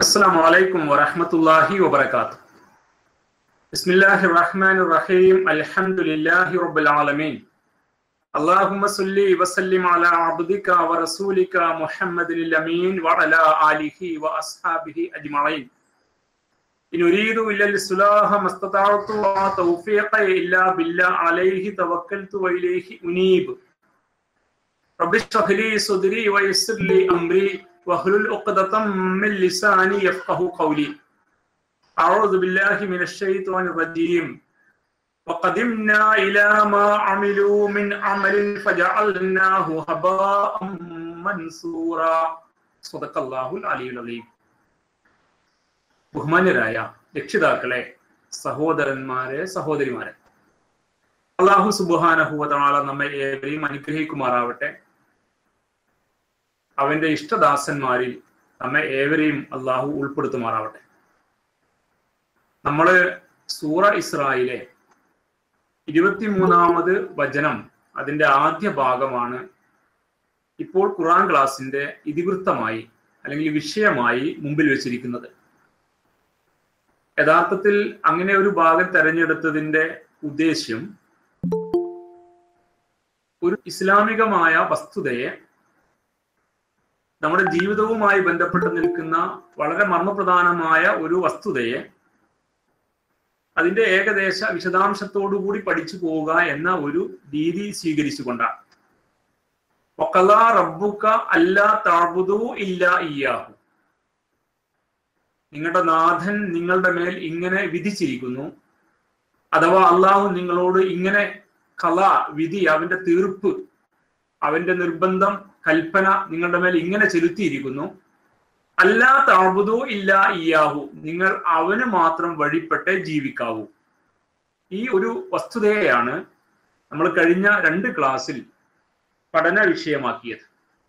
السلام عليكم ورحمة الله وبركاته بسم الله الرحمن الرحيم الحمد لله رب العالمين اللهم صل وسلم على عبدك ورسولك محمد الأمين وعلى آله وأصحابه أجمعين إن أريد إلا الإصلاح ما استطعت وما توفيقي إلا بالله عليه توكلت وإليه أنيب رب اشرح لي صدري ويسر لي أمري واحلل عقدة من لساني يفقه قولي أعوذ بالله من الشيطان الرجيم وقدمنا إلى ما عملوا من عمل فجعلناه هباء منصورا صدق الله العلي العظيم ബഹുമാന്യരായ രക്ഷിതാക്കളെ സഹോദരന്മാരെ സഹോദരിമാരെ അള്ളാഹു സുബാനഹുവതാള നമ്മെ ഏവരെയും അനുഗ്രഹിക്കുമാറാവട്ടെ അവന്റെ ഇഷ്ടദാസന്മാരിൽ നമ്മെ ഏവരെയും അള്ളാഹു ഉൾപ്പെടുത്തുമാറാവട്ടെ നമ്മള് സൂറ ഇസ്രായിലെ ഇരുപത്തിമൂന്നാമത് വചനം അതിന്റെ ആദ്യ ഭാഗമാണ് ഇപ്പോൾ ഖുറാൻ ക്ലാസിന്റെ ഇതിവൃത്തമായി അല്ലെങ്കിൽ വിഷയമായി മുമ്പിൽ വെച്ചിരിക്കുന്നത് യഥാർത്ഥത്തിൽ അങ്ങനെ ഒരു ഭാഗം തെരഞ്ഞെടുത്തതിന്റെ ഉദ്ദേശ്യം ഒരു ഇസ്ലാമികമായ വസ്തുതയെ നമ്മുടെ ജീവിതവുമായി ബന്ധപ്പെട്ട് നിൽക്കുന്ന വളരെ മർമ്മപ്രധാനമായ ഒരു വസ്തുതയെ അതിന്റെ ഏകദേശ വിശദാംശത്തോടുകൂടി പഠിച്ചു പോവുക എന്ന ഒരു രീതി സ്വീകരിച്ചുകൊണ്ടാണ് ഒക്കല റബ്ബുക്ക അല്ലാ താബുദു ഇല്ല ഇയാഹു നിങ്ങളുടെ നാഥൻ നിങ്ങളുടെ മേൽ ഇങ്ങനെ വിധിച്ചിരിക്കുന്നു അഥവാ അള്ളാഹു നിങ്ങളോട് ഇങ്ങനെ കല വിധി അവന്റെ തീർപ്പ് അവന്റെ നിർബന്ധം കൽപ്പന നിങ്ങളുടെ മേൽ ഇങ്ങനെ ചെലുത്തിയിരിക്കുന്നു അല്ലാ താബുദോ ഇല്ല ഇയാഹു നിങ്ങൾ അവന് മാത്രം വഴിപ്പെട്ടേ ജീവിക്കാവൂ ഈ ഒരു വസ്തുതയെയാണ് നമ്മൾ കഴിഞ്ഞ രണ്ട് ക്ലാസ്സിൽ പഠന വിഷയമാക്കിയത്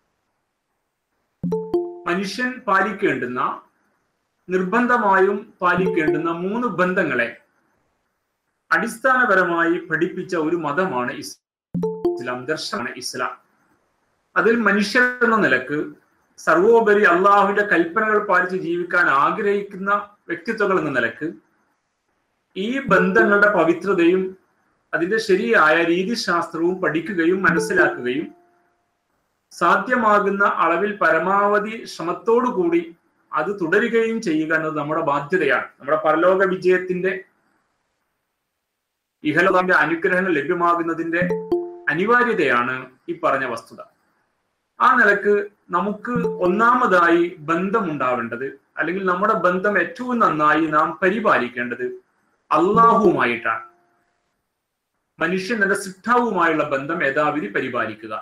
മനുഷ്യൻ പാലിക്കേണ്ടുന്ന നിർബന്ധമായും പാലിക്കേണ്ടുന്ന മൂന്ന് ബന്ധങ്ങളെ അടിസ്ഥാനപരമായി പഠിപ്പിച്ച ഒരു മതമാണ് ഇസ്ലാം ദർശനമാണ് ഇസ്ലാം അതിൽ മനുഷ്യർ എന്ന നിലക്ക് സർവോപരി അള്ളാഹുവിന്റെ കൽപ്പനകൾ പാലിച്ച് ജീവിക്കാൻ ആഗ്രഹിക്കുന്ന വ്യക്തിത്വങ്ങൾ എന്ന നിലക്ക് ഈ ബന്ധങ്ങളുടെ പവിത്രതയും അതിന്റെ ശരിയായ രീതിശാസ്ത്രവും പഠിക്കുകയും മനസ്സിലാക്കുകയും സാധ്യമാകുന്ന അളവിൽ പരമാവധി ശ്രമത്തോടുകൂടി അത് തുടരുകയും ചെയ്യുക എന്നത് നമ്മുടെ ബാധ്യതയാണ് നമ്മുടെ പരലോക വിജയത്തിന്റെ ഇഹലോകന്റെ അനുഗ്രഹങ്ങൾ ലഭ്യമാകുന്നതിന്റെ അനിവാര്യതയാണ് ഈ പറഞ്ഞ വസ്തുത ആ നിലക്ക് നമുക്ക് ഒന്നാമതായി ബന്ധമുണ്ടാവേണ്ടത് അല്ലെങ്കിൽ നമ്മുടെ ബന്ധം ഏറ്റവും നന്നായി നാം പരിപാലിക്കേണ്ടത് അള്ളാഹുവുമായിട്ടാണ് മനുഷ്യൻ എന്ന സിദ്ധാവുമായുള്ള ബന്ധം യഥാവിധി പരിപാലിക്കുക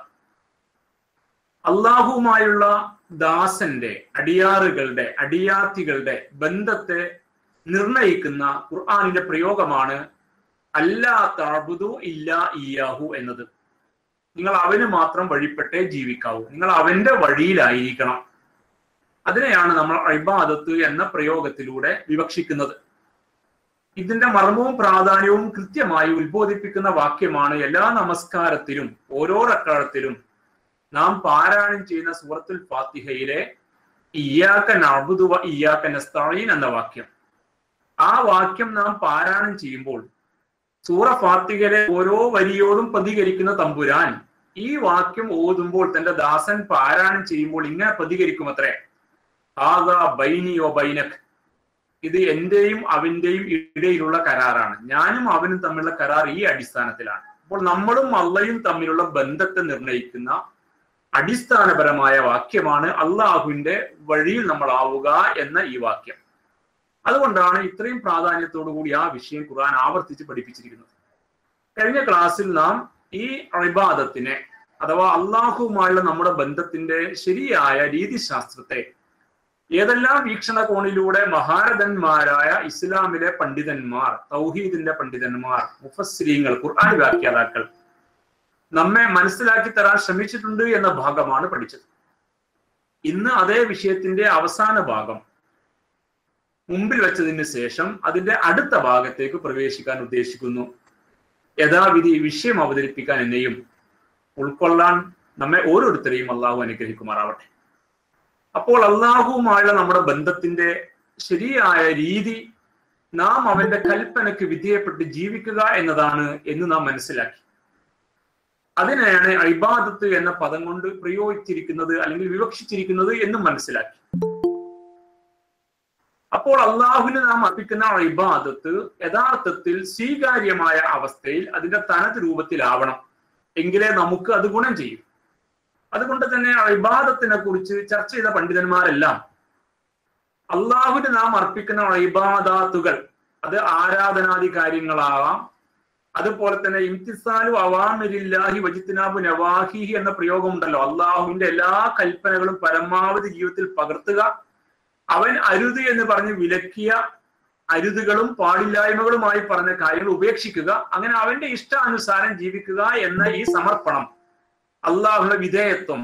അള്ളാഹുവുമായുള്ള ദാസന്റെ അടിയാറുകളുടെ അടിയാത്തികളുടെ ബന്ധത്തെ നിർണയിക്കുന്ന ഖുർആാനിന്റെ പ്രയോഗമാണ് അല്ലാ താബുദു ഇല്ല ഇയാഹു എന്നത് നിങ്ങൾ അവന് മാത്രം വഴിപ്പെട്ടേ ജീവിക്കാവൂ നിങ്ങൾ അവന്റെ വഴിയിലായിരിക്കണം അതിനെയാണ് നമ്മൾ അഴിബാദത്ത് എന്ന പ്രയോഗത്തിലൂടെ വിവക്ഷിക്കുന്നത് ഇതിന്റെ മർമ്മവും പ്രാധാന്യവും കൃത്യമായി ഉത്ബോധിപ്പിക്കുന്ന വാക്യമാണ് എല്ലാ നമസ്കാരത്തിലും ഓരോ റക്കാലത്തിലും നാം പാരായണം ചെയ്യുന്ന സൂറത്തുൽ ഫാത്തിഹയിലെ ഇയാക്ക നബുദുവ ഇയാക്ക നസ്തീൻ എന്ന വാക്യം ആ വാക്യം നാം പാരായണം ചെയ്യുമ്പോൾ സൂറ ഫാത്തിഹയിലെ ഓരോ വരിയോടും പ്രതികരിക്കുന്ന തമ്പുരാൻ ഈ വാക്യം ഓതുമ്പോൾ തന്റെ ദാസൻ പാരായണം ചെയ്യുമ്പോൾ ഇങ്ങനെ പ്രതികരിക്കുമത്രേ ആദാ ബൈനിയോ ബൈനക് ഇത് എന്റെയും അവന്റെയും ഇടയിലുള്ള കരാറാണ് ഞാനും അവനും തമ്മിലുള്ള കരാർ ഈ അടിസ്ഥാനത്തിലാണ് അപ്പോൾ നമ്മളും അള്ളയും തമ്മിലുള്ള ബന്ധത്തെ നിർണയിക്കുന്ന അടിസ്ഥാനപരമായ വാക്യമാണ് അള്ളാഹുവിന്റെ വഴിയിൽ നമ്മൾ ആവുക എന്ന ഈ വാക്യം അതുകൊണ്ടാണ് ഇത്രയും പ്രാധാന്യത്തോടു കൂടി ആ വിഷയം ഖുർആൻ ആവർത്തിച്ച് പഠിപ്പിച്ചിരിക്കുന്നത് കഴിഞ്ഞ ക്ലാസ്സിൽ നാം ഈ അഴിബാദത്തിനെ അഥവാ അള്ളാഹുവുമായുള്ള നമ്മുടെ ബന്ധത്തിന്റെ ശരിയായ രീതിശാസ്ത്രത്തെ ഏതെല്ലാം വീക്ഷണകോണിലൂടെ മഹാരഥന്മാരായ ഇസ്ലാമിലെ പണ്ഡിതന്മാർ തൗഹീദിന്റെ പണ്ഡിതന്മാർ മുഫസ്രീങ്ങൾ ഖുർആൻ വ്യാഖ്യാതാക്കൾ നമ്മെ മനസ്സിലാക്കി തരാൻ ശ്രമിച്ചിട്ടുണ്ട് എന്ന ഭാഗമാണ് പഠിച്ചത് ഇന്ന് അതേ വിഷയത്തിന്റെ അവസാന ഭാഗം മുമ്പിൽ വെച്ചതിന് ശേഷം അതിന്റെ അടുത്ത ഭാഗത്തേക്ക് പ്രവേശിക്കാൻ ഉദ്ദേശിക്കുന്നു യഥാവിധി വിഷയം അവതരിപ്പിക്കാൻ എന്നെയും ഉൾക്കൊള്ളാൻ നമ്മെ ഓരോരുത്തരെയും അള്ളാഹു അനുഗ്രഹിക്കുമാറാവട്ടെ അപ്പോൾ അള്ളാഹുവുമായുള്ള നമ്മുടെ ബന്ധത്തിന്റെ ശരിയായ രീതി നാം അവന്റെ കൽപ്പനയ്ക്ക് വിധേയപ്പെട്ട് ജീവിക്കുക എന്നതാണ് എന്ന് നാം മനസ്സിലാക്കി അതിനെയാണ് ഇബാദത്ത് എന്ന പദം കൊണ്ട് പ്രയോഗിച്ചിരിക്കുന്നത് അല്ലെങ്കിൽ വിവക്ഷിച്ചിരിക്കുന്നത് എന്നും മനസ്സിലാക്കി അപ്പോൾ അള്ളാഹുവിന് നാം അർപ്പിക്കുന്ന ഇബാദത്ത് യഥാർത്ഥത്തിൽ സ്വീകാര്യമായ അവസ്ഥയിൽ അതിന്റെ തനത് രൂപത്തിലാവണം എങ്കിലേ നമുക്ക് അത് ഗുണം ചെയ്യും അതുകൊണ്ട് തന്നെ ഇബാദത്തിനെ കുറിച്ച് ചർച്ച ചെയ്ത പണ്ഡിതന്മാരെല്ലാം അള്ളാഹുവിന് നാം അർപ്പിക്കുന്ന ഇബാദാത്തുകൾ അത് ആരാധനാദി കാര്യങ്ങളാവാം അതുപോലെ തന്നെ ഇംതിസാലു അവാമിരില്ലാഹി വജിത്തിനാബു നവാഹിഹി എന്ന പ്രയോഗമുണ്ടല്ലോ അള്ളാഹുവിന്റെ എല്ലാ കൽപ്പനകളും പരമാവധി ജീവിതത്തിൽ പകർത്തുക അവൻ അരുത് എന്ന് പറഞ്ഞ് വിലക്കിയ അരുതുകളും പാടില്ലായ്മകളുമായി പറഞ്ഞ കാര്യങ്ങൾ ഉപേക്ഷിക്കുക അങ്ങനെ അവന്റെ ഇഷ്ടാനുസാരം ജീവിക്കുക എന്ന ഈ സമർപ്പണം അള്ളാഹുയുടെ വിധേയത്വം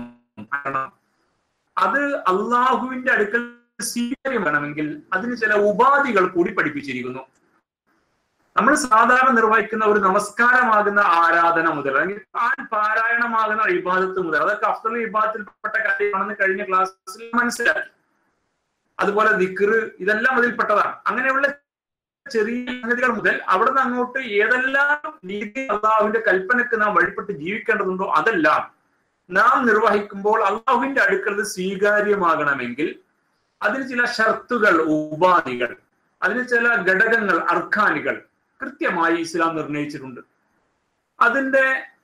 അത് അള്ളാഹുവിന്റെ അടുക്കൽ സ്വീകാര്യം വേണമെങ്കിൽ അതിന് ചില ഉപാധികൾ കൂടി പഠിപ്പിച്ചിരിക്കുന്നു നമ്മൾ സാധാരണ നിർവഹിക്കുന്ന ഒരു നമസ്കാരമാകുന്ന ആരാധന മുതൽ അല്ലെങ്കിൽ താൻ പാരായണമാകുന്ന ഇബാദത്ത് മുതൽ അതൊക്കെ അഫ്സൽ ഇബാദത്തിൽപ്പെട്ട കാര്യമാണെന്ന് കഴിഞ്ഞ ക്ലാസ്സിൽ മനസ്സിലാക്കി അതുപോലെ ദിക്കറ് ഇതെല്ലാം അതിൽപ്പെട്ടതാണ് അങ്ങനെയുള്ള ചെറിയ സംഗതികൾ മുതൽ അവിടെ നിന്ന് അങ്ങോട്ട് ഏതെല്ലാം രീതി അള്ളാഹുവിന്റെ കൽപ്പനക്ക് നാം വഴിപ്പെട്ട് ജീവിക്കേണ്ടതുണ്ടോ അതെല്ലാം നാം നിർവഹിക്കുമ്പോൾ അള്ളാഹുവിന്റെ അടുക്കൽ സ്വീകാര്യമാകണമെങ്കിൽ അതിന് ചില ഷർത്തുകൾ ഉപാധികൾ അതിന് ചില ഘടകങ്ങൾ അർഖാനികൾ കൃത്യമായി ഇസ്ലാം നിർണയിച്ചിട്ടുണ്ട് അതിന്റെ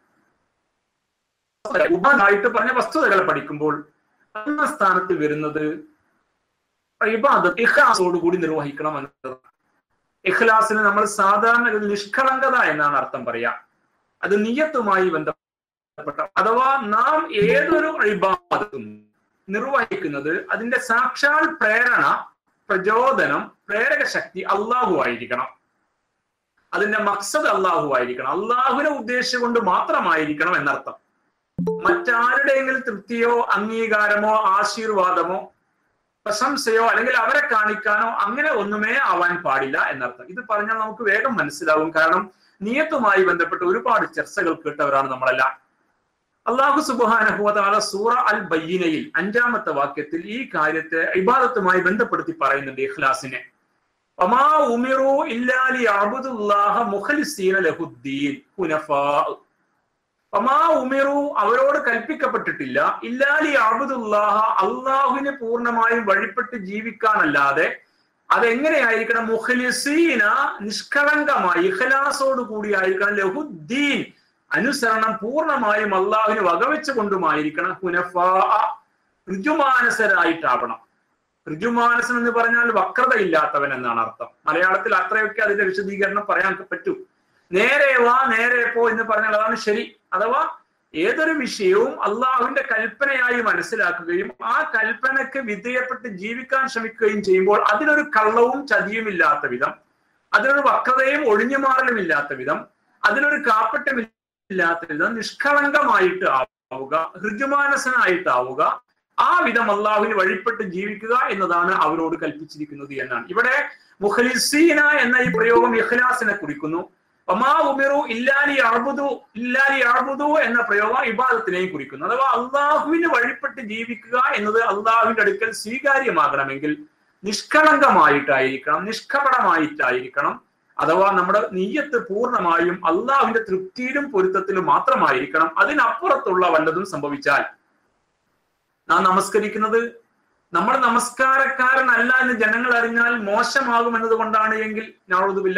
ഉപാധായിട്ട് പറഞ്ഞ വസ്തുതകൾ പഠിക്കുമ്പോൾ ഒന്നാം സ്ഥാനത്ത് വരുന്നത് ഇബാദത്ത് ഇഖ്ലാസോട് കൂടി നിർവഹിക്കണം എന്നതാണ് ഇഖ്ലാസിന് നമ്മൾ സാധാരണ നിഷ്കളങ്കത എന്നാണ് അർത്ഥം പറയാ അത് നിയത്തുമായി ബന്ധപ്പെട്ട അഥവാ നാം ഏതൊരു ഇബാദത്തും നിർവഹിക്കുന്നത് അതിന്റെ സാക്ഷാൽ പ്രേരണ പ്രചോദനം പ്രേരക ശക്തി അള്ളാഹു ആയിരിക്കണം അതിന്റെ മക്സദ് അള്ളാഹു ആയിരിക്കണം അള്ളാഹുവിനെ ഉദ്ദേശിച്ചുകൊണ്ട് മാത്രമായിരിക്കണം എന്നർത്ഥം മറ്റാരുടെയെങ്കിലും തൃപ്തിയോ അംഗീകാരമോ ആശീർവാദമോ പ്രശംസയോ അല്ലെങ്കിൽ അവരെ കാണിക്കാനോ അങ്ങനെ ഒന്നുമേ ആവാൻ പാടില്ല എന്നർത്ഥം ഇത് പറഞ്ഞാൽ നമുക്ക് വേഗം മനസ്സിലാവും കാരണം നിയത്തുമായി ബന്ധപ്പെട്ട് ഒരുപാട് ചർച്ചകൾ കേട്ടവരാണ് നമ്മളെല്ലാം അള്ളാഹു സുബാനഹുല സൂറ അൽ ബയ്യനയിൽ അഞ്ചാമത്തെ വാക്യത്തിൽ ഈ കാര്യത്തെ ഇബാദത്തുമായി ബന്ധപ്പെടുത്തി പറയുന്നുണ്ട് ഇഖ്ലാസിനെ ഒമാ ഉമിറു ഇല്ലാലി അബുദുല്ലാഹ മുഖലിസീന ലഹുദ്ദീൻ ഹുനഫാ ഒമാ ഉമിറു അവരോട് കൽപ്പിക്കപ്പെട്ടിട്ടില്ല ഇല്ലാലി അബുദുല്ലാഹ അള്ളാഹുവിനെ പൂർണ്ണമായും വഴിപ്പെട്ട് ജീവിക്കാനല്ലാതെ അതെങ്ങനെയായിരിക്കണം മുഖലിസീന നിഷ്കളങ്കമായി ഇഖലാസോട് കൂടി ആയിരിക്കണം ലഹുദ്ദീൻ അനുസരണം പൂർണ്ണമായും അള്ളാഹുവിന് വകവെച്ചുകൊണ്ടുമായിരിക്കണം ഹുനഫാ ഋജുമാനസരായിട്ടാവണം ഋജുമാനസൻ എന്ന് പറഞ്ഞാൽ വക്രതയില്ലാത്തവൻ എന്നാണ് അർത്ഥം മലയാളത്തിൽ അത്രയൊക്കെ അതിന്റെ വിശദീകരണം പറയാൻ പറ്റൂ നേരെ വാ നേരെ പോ എന്ന് പറഞ്ഞാൽ അതാണ് ശരി അഥവാ ഏതൊരു വിഷയവും അള്ളാഹുവിന്റെ കൽപ്പനയായി മനസ്സിലാക്കുകയും ആ കൽപ്പനയ്ക്ക് വിധേയപ്പെട്ട് ജീവിക്കാൻ ശ്രമിക്കുകയും ചെയ്യുമ്പോൾ അതിനൊരു കള്ളവും ചതിയും ഇല്ലാത്ത വിധം അതിനൊരു വക്രതയും ഒഴിഞ്ഞുമാറലും ഇല്ലാത്ത വിധം അതിനൊരു കാപ്പറ്റം ഇല്ലാത്ത വിധം നിഷ്കളങ്കമായിട്ട് ആവുക ഹൃജുമാനസനായിട്ടാവുക ആ വിധം അള്ളാഹുവിന് വഴിപ്പെട്ട് ജീവിക്കുക എന്നതാണ് അവരോട് കൽപ്പിച്ചിരിക്കുന്നത് എന്നാണ് ഇവിടെ മുഖലിസീന എന്ന ഈ പ്രയോഗം ഇഖ്ലാസിനെ കുറിക്കുന്നു ഒമാ ഉമിറു ഇല്ലാലി അർബുദു ഇല്ലാലി അർബുദു എന്ന പ്രയോഗം ഇബാദത്തിനെയും കുറിക്കുന്നു അഥവാ അള്ളാഹുവിന് വഴിപ്പെട്ട് ജീവിക്കുക എന്നത് അള്ളാഹുവിന്റെ അടുക്കൽ സ്വീകാര്യമാകണമെങ്കിൽ നിഷ്കളങ്കമായിട്ടായിരിക്കണം നിഷ്കപടമായിട്ടായിരിക്കണം അഥവാ നമ്മുടെ നീയത്ത് പൂർണ്ണമായും അള്ളാഹുവിന്റെ തൃപ്തിയിലും പൊരുത്തത്തിലും മാത്രമായിരിക്കണം അതിനപ്പുറത്തുള്ള വല്ലതും സംഭവിച്ചാൽ നാം നമസ്കരിക്കുന്നത് നമ്മൾ നമസ്കാരക്കാരനല്ല എന്ന് ജനങ്ങൾ അറിഞ്ഞാൽ മോശമാകും എന്നതുകൊണ്ടാണ് എങ്കിൽ ഞാളുതുമില്ല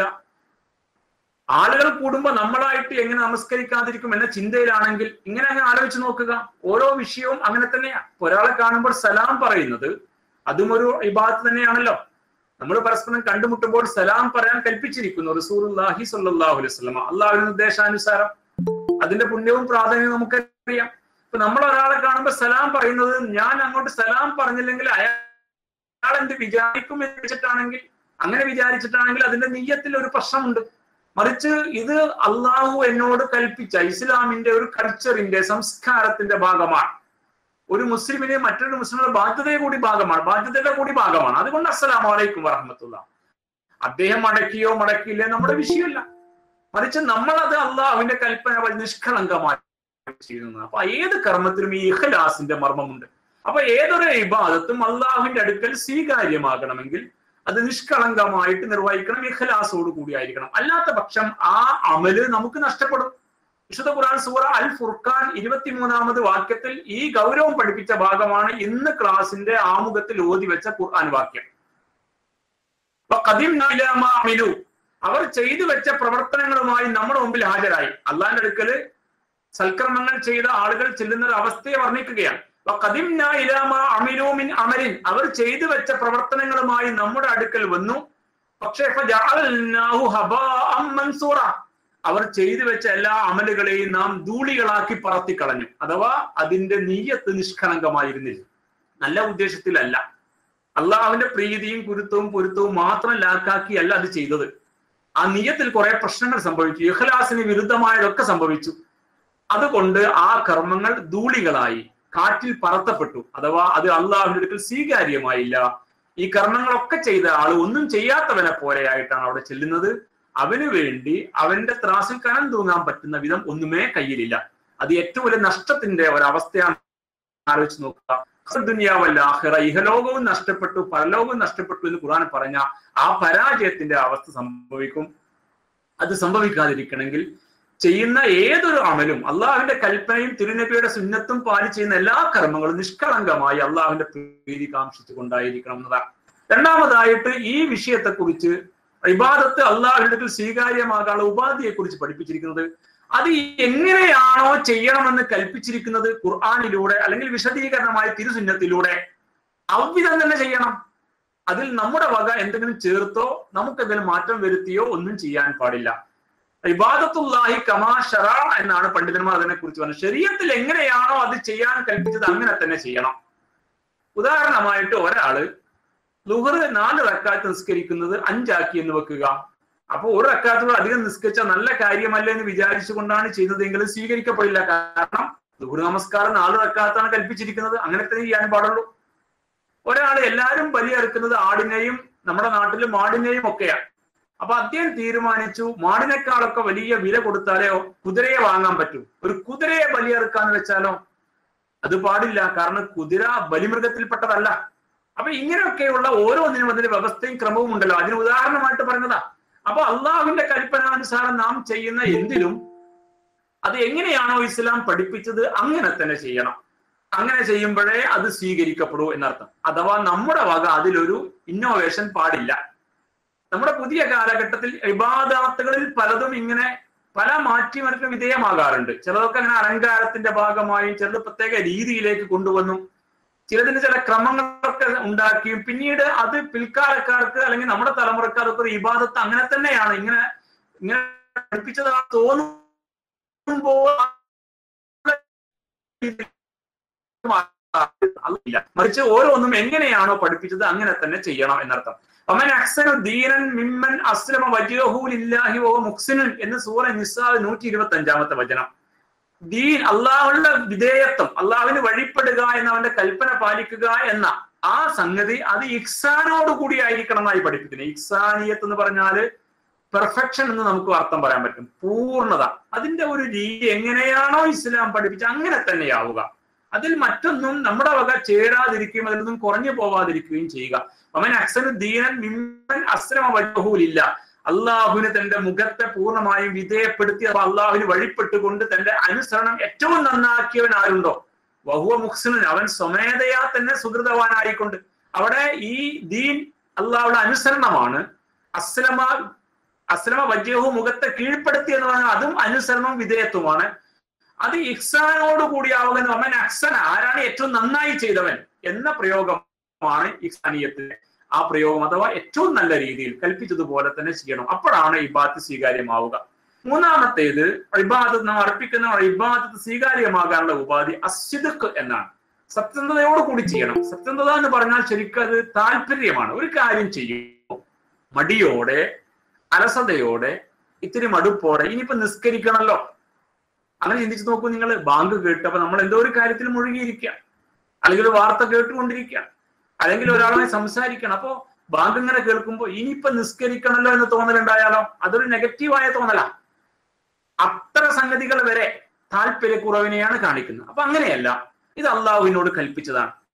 ആളുകൾ കൂടുമ്പോൾ നമ്മളായിട്ട് എങ്ങനെ നമസ്കരിക്കാതിരിക്കും എന്ന ചിന്തയിലാണെങ്കിൽ ഇങ്ങനെ അങ്ങ് ആലോചിച്ച് നോക്കുക ഓരോ വിഷയവും അങ്ങനെ തന്നെയാ ഒരാളെ കാണുമ്പോൾ സലാം പറയുന്നത് അതും ഒരു ഇബാദത്ത് തന്നെയാണല്ലോ നമ്മൾ പരസ്പരം കണ്ടുമുട്ടുമ്പോൾ സലാം പറയാൻ കൽപ്പിച്ചിരിക്കുന്നു റസൂർഹി സല്ലാഹു അലൈഹി സ്വലമ അള്ളാഹുവിന്റെ നിർദ്ദേശാനുസാരം അതിന്റെ പുണ്യവും പ്രാധാന്യവും നമുക്കറിയാം ഇപ്പൊ നമ്മൾ ഒരാളെ കാണുമ്പോൾ സലാം പറയുന്നത് ഞാൻ അങ്ങോട്ട് സലാം പറഞ്ഞില്ലെങ്കിൽ അയാൾ എന്ത് വിചാരിക്കും എന്ന് വെച്ചിട്ടാണെങ്കിൽ അങ്ങനെ വിചാരിച്ചിട്ടാണെങ്കിൽ അതിന്റെ നീയത്തിൽ ഒരു പ്രശ്നമുണ്ട് മറിച്ച് ഇത് അള്ളാഹു എന്നോട് കൽപ്പിച്ച ഇസ്ലാമിന്റെ ഒരു കൾച്ചറിന്റെ സംസ്കാരത്തിന്റെ ഭാഗമാണ് ഒരു മുസ്ലിമിന് മറ്റൊരു മുസ്ലിമിന്റെ ബാധ്യതയുടെ കൂടി ഭാഗമാണ് ബാധ്യതയുടെ കൂടി ഭാഗമാണ് അതുകൊണ്ട് അസ്സലാമു അലൈക്കും വറഹമത്തുള്ള അദ്ദേഹം മടക്കിയോ മടക്കിയില്ലേ നമ്മുടെ വിഷയമല്ല മറിച്ച് നമ്മളത് അള്ളാഹുവിന്റെ കൽപ്പന വഴി നിഷ്കളങ്കമായി ചെയ്യുന്നത് അപ്പൊ ഏത് കർമ്മത്തിലും ഈ ഇഖലാസിന്റെ മർമ്മമുണ്ട് അപ്പൊ ഏതൊരു ഇബാദത്തും അള്ളാഹുവിന്റെ അടുക്കൽ സ്വീകാര്യമാകണമെങ്കിൽ അത് നിഷ്കളങ്കമായിട്ട് നിർവഹിക്കണം ഇഖലാസോട് കൂടിയായിരിക്കണം അല്ലാത്ത പക്ഷം ആ അമല് നമുക്ക് നഷ്ടപ്പെടും വിശുദ്ധ ഖുർആൻ സൂറ അൽ ഫുർഖാൻ ഇരുപത്തിമൂന്നാമത് വാക്യത്തിൽ ഈ ഗൗരവം പഠിപ്പിച്ച ഭാഗമാണ് ഇന്ന് ക്ലാസിന്റെ ആമുഖത്തിൽ ഓതി വെച്ച ഖുർആൻ വാക്യം ഖദിംനു അവർ ചെയ്തു വെച്ച പ്രവർത്തനങ്ങളുമായി നമ്മുടെ മുമ്പിൽ ഹാജരായി അള്ളാന്റെ അടുക്കല് സൽക്കർമ്മങ്ങൾ ചെയ്ത ആളുകൾ ചെല്ലുന്ന ഒരു അവസ്ഥയെ വർണ്ണിക്കുകയാണ് അമിനൂമിൻ അമരിൻ അവർ ചെയ്തു വെച്ച പ്രവർത്തനങ്ങളുമായി നമ്മുടെ അടുക്കൽ വന്നു പക്ഷേ അവർ ചെയ്തു വെച്ച എല്ലാ അമലുകളെയും നാം ധൂളികളാക്കി പറത്തിക്കളഞ്ഞു അഥവാ അതിന്റെ നീയത്ത് നിഷ്കളങ്കമായിരുന്നില്ല നല്ല ഉദ്ദേശത്തിലല്ല അള്ളാഹുവിന്റെ പ്രീതിയും കുരുത്തവും പൊരുത്തവും മാത്രം ലാക്കാക്കിയല്ല അത് ചെയ്തത് ആ നീയത്തിൽ കുറെ പ്രശ്നങ്ങൾ സംഭവിച്ചു ഇഖ്ലാസിന് വിരുദ്ധമായതൊക്കെ സംഭവിച്ചു അതുകൊണ്ട് ആ കർമ്മങ്ങൾ ധൂളികളായി കാറ്റിൽ പറത്തപ്പെട്ടു അഥവാ അത് അള്ളാഹുവിന്റെ അടുക്കൽ സ്വീകാര്യമായില്ല ഈ കർമ്മങ്ങളൊക്കെ ചെയ്ത ആൾ ഒന്നും ചെയ്യാത്തവനെ പോലെയായിട്ടാണ് അവിടെ ചെല്ലുന്നത് അവന് വേണ്ടി അവന്റെ ത്രാസിൽ കനം തൂങ്ങാൻ പറ്റുന്ന വിധം ഒന്നുമേ കയ്യിലില്ല അത് ഏറ്റവും വലിയ നഷ്ടത്തിന്റെ ഒരവസ്ഥയാണ് ആലോചിച്ച് നോക്കുക ദുനിയാവല്ല ആഹിറ ഇഹലോകവും നഷ്ടപ്പെട്ടു പരലോകവും നഷ്ടപ്പെട്ടു എന്ന് ഖുർആൻ പറഞ്ഞ ആ പരാജയത്തിന്റെ അവസ്ഥ സംഭവിക്കും അത് സംഭവിക്കാതിരിക്കണമെങ്കിൽ ചെയ്യുന്ന ഏതൊരു അമലും അള്ളാഹുവിന്റെ കൽപ്പനയും തിരുനബിയുടെ സുന്നത്തും പാലി ചെയ്യുന്ന എല്ലാ കർമ്മങ്ങളും നിഷ്കളങ്കമായി അള്ളാഹുവിന്റെ പ്രീതി കാംക്ഷിച്ചു കൊണ്ടായിരിക്കണം എന്നതാണ് രണ്ടാമതായിട്ട് ഈ വിഷയത്തെക്കുറിച്ച് ഇബാദത്ത് അള്ളാഹുവിന്റെ സ്വീകാര്യമാകാനുള്ള ഉപാധിയെ കുറിച്ച് പഠിപ്പിച്ചിരിക്കുന്നത് അത് എങ്ങനെയാണോ ചെയ്യണമെന്ന് കൽപ്പിച്ചിരിക്കുന്നത് ഖുർആാനിലൂടെ അല്ലെങ്കിൽ വിശദീകരണമായ തിരുസുന്നത്തിലൂടെ അவ்விധം തന്നെ ചെയ്യണം അതിൽ നമ്മുടെ വക എന്തെങ്കിലും ചേർത്തോ നമുക്ക് എന്തെങ്കിലും മാറ്റം വരുത്തിയോ ഒന്നും ചെയ്യാൻ പാടില്ല ഇബാദത്തുല്ലാഹി കമാ ഷറ എന്നാണ് പണ്ഡിതന്മാർ അതിനെ കുറിച്ച് പറഞ്ഞത് ശരീരത്തിൽ എങ്ങനെയാണോ അത് ചെയ്യാൻ കൽപ്പിച്ചത് അങ്ങനെ തന്നെ ചെയ്യണം ഉദാഹരണമായിട്ട് ഒരാള് ലുഹർ നാല് റക്കാത്ത് നിസ്കരിക്കുന്നത് അഞ്ചാക്കി എന്ന് വെക്കുക അപ്പൊ ഒരു റക്കാത്തോട് അധികം നിസ്കരിച്ച നല്ല കാര്യമല്ല എന്ന് വിചാരിച്ചുകൊണ്ടാണ് ചെയ്തതെങ്കിൽ സ്വീകരിക്കപ്പെടില്ല കാരണം ലുഹർ നമസ്കാരം നാല് റക്കാത്താണ് കൽപ്പിച്ചിരിക്കുന്നത് അങ്ങനെ തന്നെ ചെയ്യാൻ പാടുള്ളൂ ഒരാൾ എല്ലാവരും ബലിയെറുക്കുന്നത് ആടിനെയും നമ്മുടെ നാട്ടിൽ മാടിനെയും ഒക്കെയാണ് അപ്പൊ അദ്ദേഹം തീരുമാനിച്ചു മാടിനേക്കാളൊക്കെ വലിയ വില കൊടുത്താലേ കുതിരയെ വാങ്ങാൻ പറ്റൂ ഒരു കുതിരയെ ബലിയെറുക്കാന്ന് വെച്ചാലോ അത് പാടില്ല കാരണം കുതിര ബലിമൃഗത്തിൽപ്പെട്ടതല്ല അപ്പൊ ഇങ്ങനെയൊക്കെയുള്ള ഓരോന്നിനും അതിന്റെ വ്യവസ്ഥയും ക്രമവും ഉണ്ടല്ലോ അതിന് ഉദാഹരണമായിട്ട് പറഞ്ഞതാ അപ്പൊ അള്ളാഹുവിന്റെ കൽപ്പനാനുസാരം നാം ചെയ്യുന്ന എന്തിലും അത് എങ്ങനെയാണോ ഇസ്ലാം പഠിപ്പിച്ചത് അങ്ങനെ തന്നെ ചെയ്യണം അങ്ങനെ ചെയ്യുമ്പോഴേ അത് സ്വീകരിക്കപ്പെടൂ എന്നർത്ഥം അഥവാ നമ്മുടെ വക അതിലൊരു ഇന്നോവേഷൻ പാടില്ല നമ്മുടെ പുതിയ കാലഘട്ടത്തിൽ ഇബാദാത്തുകളിൽ പലതും ഇങ്ങനെ പല മാറ്റിമറിക്കും വിധേയമാകാറുണ്ട് ചിലതൊക്കെ അങ്ങനെ അലങ്കാരത്തിന്റെ ഭാഗമായും ചിലത് പ്രത്യേക രീതിയിലേക്ക് കൊണ്ടുവന്നു ചിലതിന് ചില ക്രമങ്ങളൊക്കെ ഉണ്ടാക്കിയും പിന്നീട് അത് പിൽക്കാലക്കാർക്ക് അല്ലെങ്കിൽ നമ്മുടെ തലമുറക്കാർക്ക് ഒരു ഇബാദത്ത് അങ്ങനെ തന്നെയാണ് ഇങ്ങനെ ഇങ്ങനെ പഠിപ്പിച്ചതാണ് തോന്നുമ്പോൾ മറിച്ച് ഓരോന്നും എങ്ങനെയാണോ പഠിപ്പിച്ചത് അങ്ങനെ തന്നെ ചെയ്യണം എന്നർത്ഥം അവൻ അക്സനു ദീനൻ മിമ്മൻ അസ്ലമ വജുഹൂലില്ലാഹി ഓ മുക്സിനുൻ എന്ന് സൂറ നിസാ നൂറ്റി ഇരുപത്തി അഞ്ചാമത്തെ വചനം ദീൻ അള്ളാഹുള്ള വിധേയത്വം അള്ളാഹുവിന് വഴിപ്പെടുക എന്ന അവന്റെ കൽപ്പന പാലിക്കുക എന്ന ആ സംഗതി അത് ഇക്സാനോട് കൂടി ആയിരിക്കണം എന്നായി പഠിപ്പിക്കുന്നത് ഇക്സാനിയത്ത് എന്ന് പറഞ്ഞാല് പെർഫെക്ഷൻ എന്ന് നമുക്ക് അർത്ഥം പറയാൻ പറ്റും പൂർണ്ണത അതിന്റെ ഒരു രീതി എങ്ങനെയാണോ ഇസ്ലാം പഠിപ്പിച്ച അങ്ങനെ തന്നെയാവുക അതിൽ മറ്റൊന്നും നമ്മുടെ വക ചേരാതിരിക്കുകയും അതിൽ നിന്നും കുറഞ്ഞു പോവാതിരിക്കുകയും ചെയ്യുക അവൻ അക്സനു ദീനൻ മിമ്മൻ അസ്ലമ വജഹൂലില്ല അള്ളാഹുവിന് തന്റെ മുഖത്തെ പൂർണ്ണമായും വിധേയപ്പെടുത്തി അള്ളാഹുവിന് വഴിപ്പെട്ടുകൊണ്ട് തന്റെ അനുസരണം ഏറ്റവും നന്നാക്കിയവൻ ആരുണ്ടോ വഹുവ മുഹ്സിനൻ അവൻ സ്വമേധയാ തന്നെ സുഹൃതവാനായിക്കൊണ്ട് അവിടെ ഈ ദീൻ അള്ളാഹുടെ അനുസരണമാണ് അസ്ലമ അസ്ലമ വജ്യഹു മുഖത്തെ കീഴ്പ്പെടുത്തി എന്ന് പറഞ്ഞാൽ അതും അനുസരണവും വിധേയത്വമാണ് അത് ഇഹ്സാനോട് കൂടിയാവുക എന്ന് പറഞ്ഞാൽ അക്സന ആരാണ് ഏറ്റവും നന്നായി ചെയ്തവൻ എന്ന പ്രയോഗമാണ് ഇഹ്സാനിയത്തിന് ആ പ്രയോഗം അഥവാ ഏറ്റവും നല്ല രീതിയിൽ കൽപ്പിച്ചതുപോലെ തന്നെ ചെയ്യണം അപ്പോഴാണ് ഇബാത്ത് സ്വീകാര്യമാവുക മൂന്നാമത്തേത് ഇബാദത്ത് നാം അർപ്പിക്കുന്ന ഇബാദത്ത് സ്വീകാര്യമാകാനുള്ള ഉപാധി അസ്യുദക്ക് എന്നാണ് സത്യസന്ധതയോട് കൂടി ചെയ്യണം സത്യസന്ധത എന്ന് പറഞ്ഞാൽ ശരിക്കും അത് താല്പര്യമാണ് ഒരു കാര്യം ചെയ്യുമ്പോൾ മടിയോടെ അലസതയോടെ ഇത്തിരി മടുപ്പോടെ ഇനിയിപ്പോ നിസ്കരിക്കണമല്ലോ അങ്ങനെ ചിന്തിച്ചു നോക്കൂ നിങ്ങൾ ബാങ്ക് കേട്ടപ്പോ നമ്മൾ എന്തോ ഒരു കാര്യത്തിൽ മുഴുകിയിരിക്കുക അല്ലെങ്കിൽ ഒരു വാർത്ത കേട്ടുകൊണ്ടിരിക്കുക അല്ലെങ്കിൽ ഒരാളുമായി സംസാരിക്കണം അപ്പോ ബാങ്ക് ഇങ്ങനെ കേൾക്കുമ്പോൾ ഇനിയിപ്പോ നിസ്കരിക്കണമല്ലോ എന്ന് തോന്നലുണ്ടായാലോ അതൊരു നെഗറ്റീവായ തോന്നല അത്ര സംഗതികൾ വരെ താല്പര്യക്കുറവിനെയാണ് കാണിക്കുന്നത് അപ്പൊ അങ്ങനെയല്ല ഇത് അള്ളാഹുവിനോട് കൽപ്പിച്ചതാണ്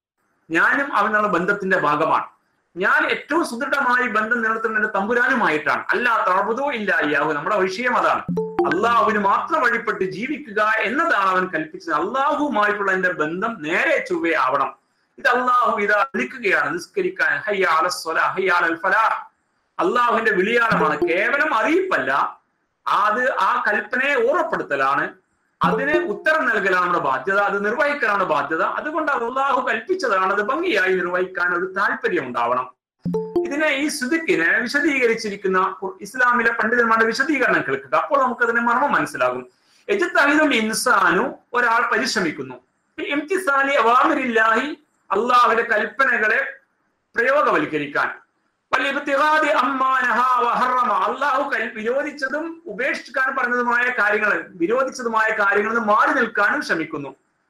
ഞാനും അവനുള്ള ബന്ധത്തിന്റെ ഭാഗമാണ് ഞാൻ ഏറ്റവും സുദൃഢമായി ബന്ധം നിലനിർത്തുന്നത് എന്റെ തമ്പുരാനുമായിട്ടാണ് അല്ല തറബുദോ ഇല്ല അയ്യാഹു നമ്മുടെ വിഷയം അതാണ് അള്ളാഹുവിന് മാത്രം വഴിപ്പെട്ട് ജീവിക്കുക എന്നതാണ് അവൻ കൽപ്പിച്ചത് അള്ളാഹുവുമായിട്ടുള്ള എന്റെ ബന്ധം നേരെ ചൊവ്വേ ആവണം ഇത് അള്ളാഹു ഇതാ വിളിക്കുകയാണ് നിസ്കരിക്കാൻ ഹയ്യാല ഹയ്യാൽ ഫലാഹ് അള്ളാഹുവിന്റെ വിളിയാളമാണ് കേവലം അറിയിപ്പല്ല അത് ആ കൽപ്പനയെ ഓർമ്മപ്പെടുത്തലാണ് അതിന് ഉത്തരം നൽകലാണ് നമ്മുടെ ബാധ്യത അത് നിർവഹിക്കലാണ് ബാധ്യത അതുകൊണ്ട് അള്ളാഹു കൽപ്പിച്ചതാണ് അത് ഭംഗിയായി നിർവഹിക്കാൻ ഒരു താല്പര്യം ഉണ്ടാവണം ഇതിനെ ഈ സുദിക്കിനെ വിശദീകരിച്ചിരിക്കുന്ന ഇസ്ലാമിലെ പണ്ഡിതന്മാരുടെ വിശദീകരണം കേൾക്കുക അപ്പോൾ നമുക്ക് അതിന്റെ മർമ്മം മനസ്സിലാകും എജത്തഹിദുൽ ഇൻസാനു ഒരാൾ പരിശ്രമിക്കുന്നു എംതിസാലി അവാമിരില്ലാഹി അള്ളാഹുവിന്റെ കൽപ്പനകളെ പ്രയോഗവൽക്കരിക്കാൻ അള്ളാഹു കൽ വിരോധിച്ചതും ഉപേക്ഷിക്കാൻ പറഞ്ഞതുമായ കാര്യങ്ങൾ വിരോധിച്ചതുമായ കാര്യങ്ങളിൽ നിന്ന് മാറി നിൽക്കാനും ശ്രമിക്കുന്നു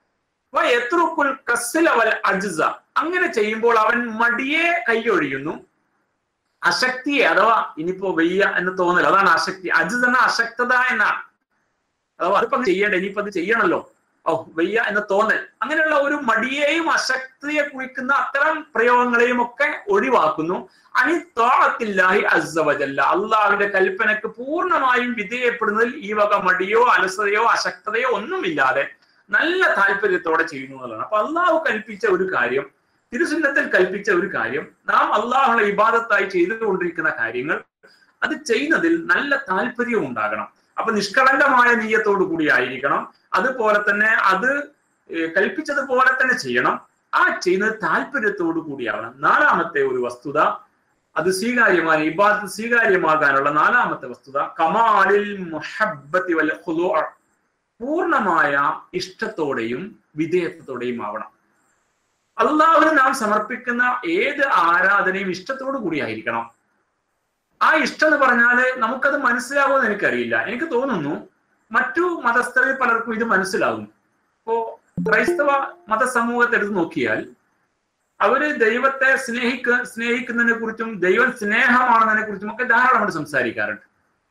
അജ്സ അങ്ങനെ ചെയ്യുമ്പോൾ അവൻ മടിയെ കൈയൊഴിയുന്നു അശക്തിയെ അഥവാ ഇനിയിപ്പോ വയ്യ എന്ന് തോന്നൽ അതാണ് അശക്തി അജിസ് എന്ന അശക്തത എന്നാണ് അഥവാ അതിപ്പോ ചെയ്യണ്ട ഇനിയിപ്പോ അത് ചെയ്യണല്ലോ ഓ വയ്യ എന്ന് തോന്നൽ അങ്ങനെയുള്ള ഒരു മടിയെയും അശക്തിയെ കുറിക്കുന്ന അത്തരം പ്രയോഗങ്ങളെയും ഒക്കെ ഒഴിവാക്കുന്നു അനി തോളത്തില്ലാഹി അസവജല്ല അള്ളാഹുവിന്റെ കൽപ്പനക്ക് പൂർണ്ണമായും വിധേയപ്പെടുന്നതിൽ ഈ വക മടിയോ അലസതയോ അശക്തതയോ ഒന്നുമില്ലാതെ നല്ല താല്പര്യത്തോടെ ചെയ്യുന്നു എന്നുള്ളതാണ് അപ്പൊ അള്ളാഹു കൽപ്പിച്ച ഒരു കാര്യം തിരുസുന്നത്തിൽ കൽപ്പിച്ച ഒരു കാര്യം നാം അള്ളാഹുള്ള ഇബാദത്തായി ചെയ്തുകൊണ്ടിരിക്കുന്ന കാര്യങ്ങൾ അത് ചെയ്യുന്നതിൽ നല്ല താല്പര്യവും ഉണ്ടാകണം അപ്പൊ നിഷ്കളങ്കമായ നീയത്തോടു കൂടി ആയിരിക്കണം അതുപോലെ തന്നെ അത് കൽപ്പിച്ചതുപോലെ തന്നെ ചെയ്യണം ആ ചെയ്യുന്നത് താല്പര്യത്തോടു കൂടിയാവണം നാലാമത്തെ ഒരു വസ്തുത അത് സ്വീകാര്യമായ ഇബാദത്ത് സ്വീകാര്യമാകാനുള്ള നാലാമത്തെ വസ്തുത കമാലിൽ മുഹബത്തി വല്ല പൂർണ്ണമായ ഇഷ്ടത്തോടെയും വിധേയത്വത്തോടെയും ആവണം അള്ളാഹുവിന് നാം സമർപ്പിക്കുന്ന ഏത് ആരാധനയും ഇഷ്ടത്തോടു കൂടി ആയിരിക്കണം ആ ഇഷ്ടം എന്ന് പറഞ്ഞാല് നമുക്കത് മനസ്സിലാകുമെന്ന് എനിക്കറിയില്ല എനിക്ക് തോന്നുന്നു മറ്റു മതസ്ഥരിൽ പലർക്കും ഇത് മനസ്സിലാകും ഇപ്പോ ക്രൈസ്തവ മതസമൂഹത്തെ എടുത്ത് നോക്കിയാൽ അവര് ദൈവത്തെ സ്നേഹിക്ക സ്നേഹിക്കുന്നതിനെ കുറിച്ചും ദൈവം സ്നേഹമാണെന്നതിനെ കുറിച്ചും ഒക്കെ ധാരാളമായിട്ട് സംസാരിക്കാറുണ്ട്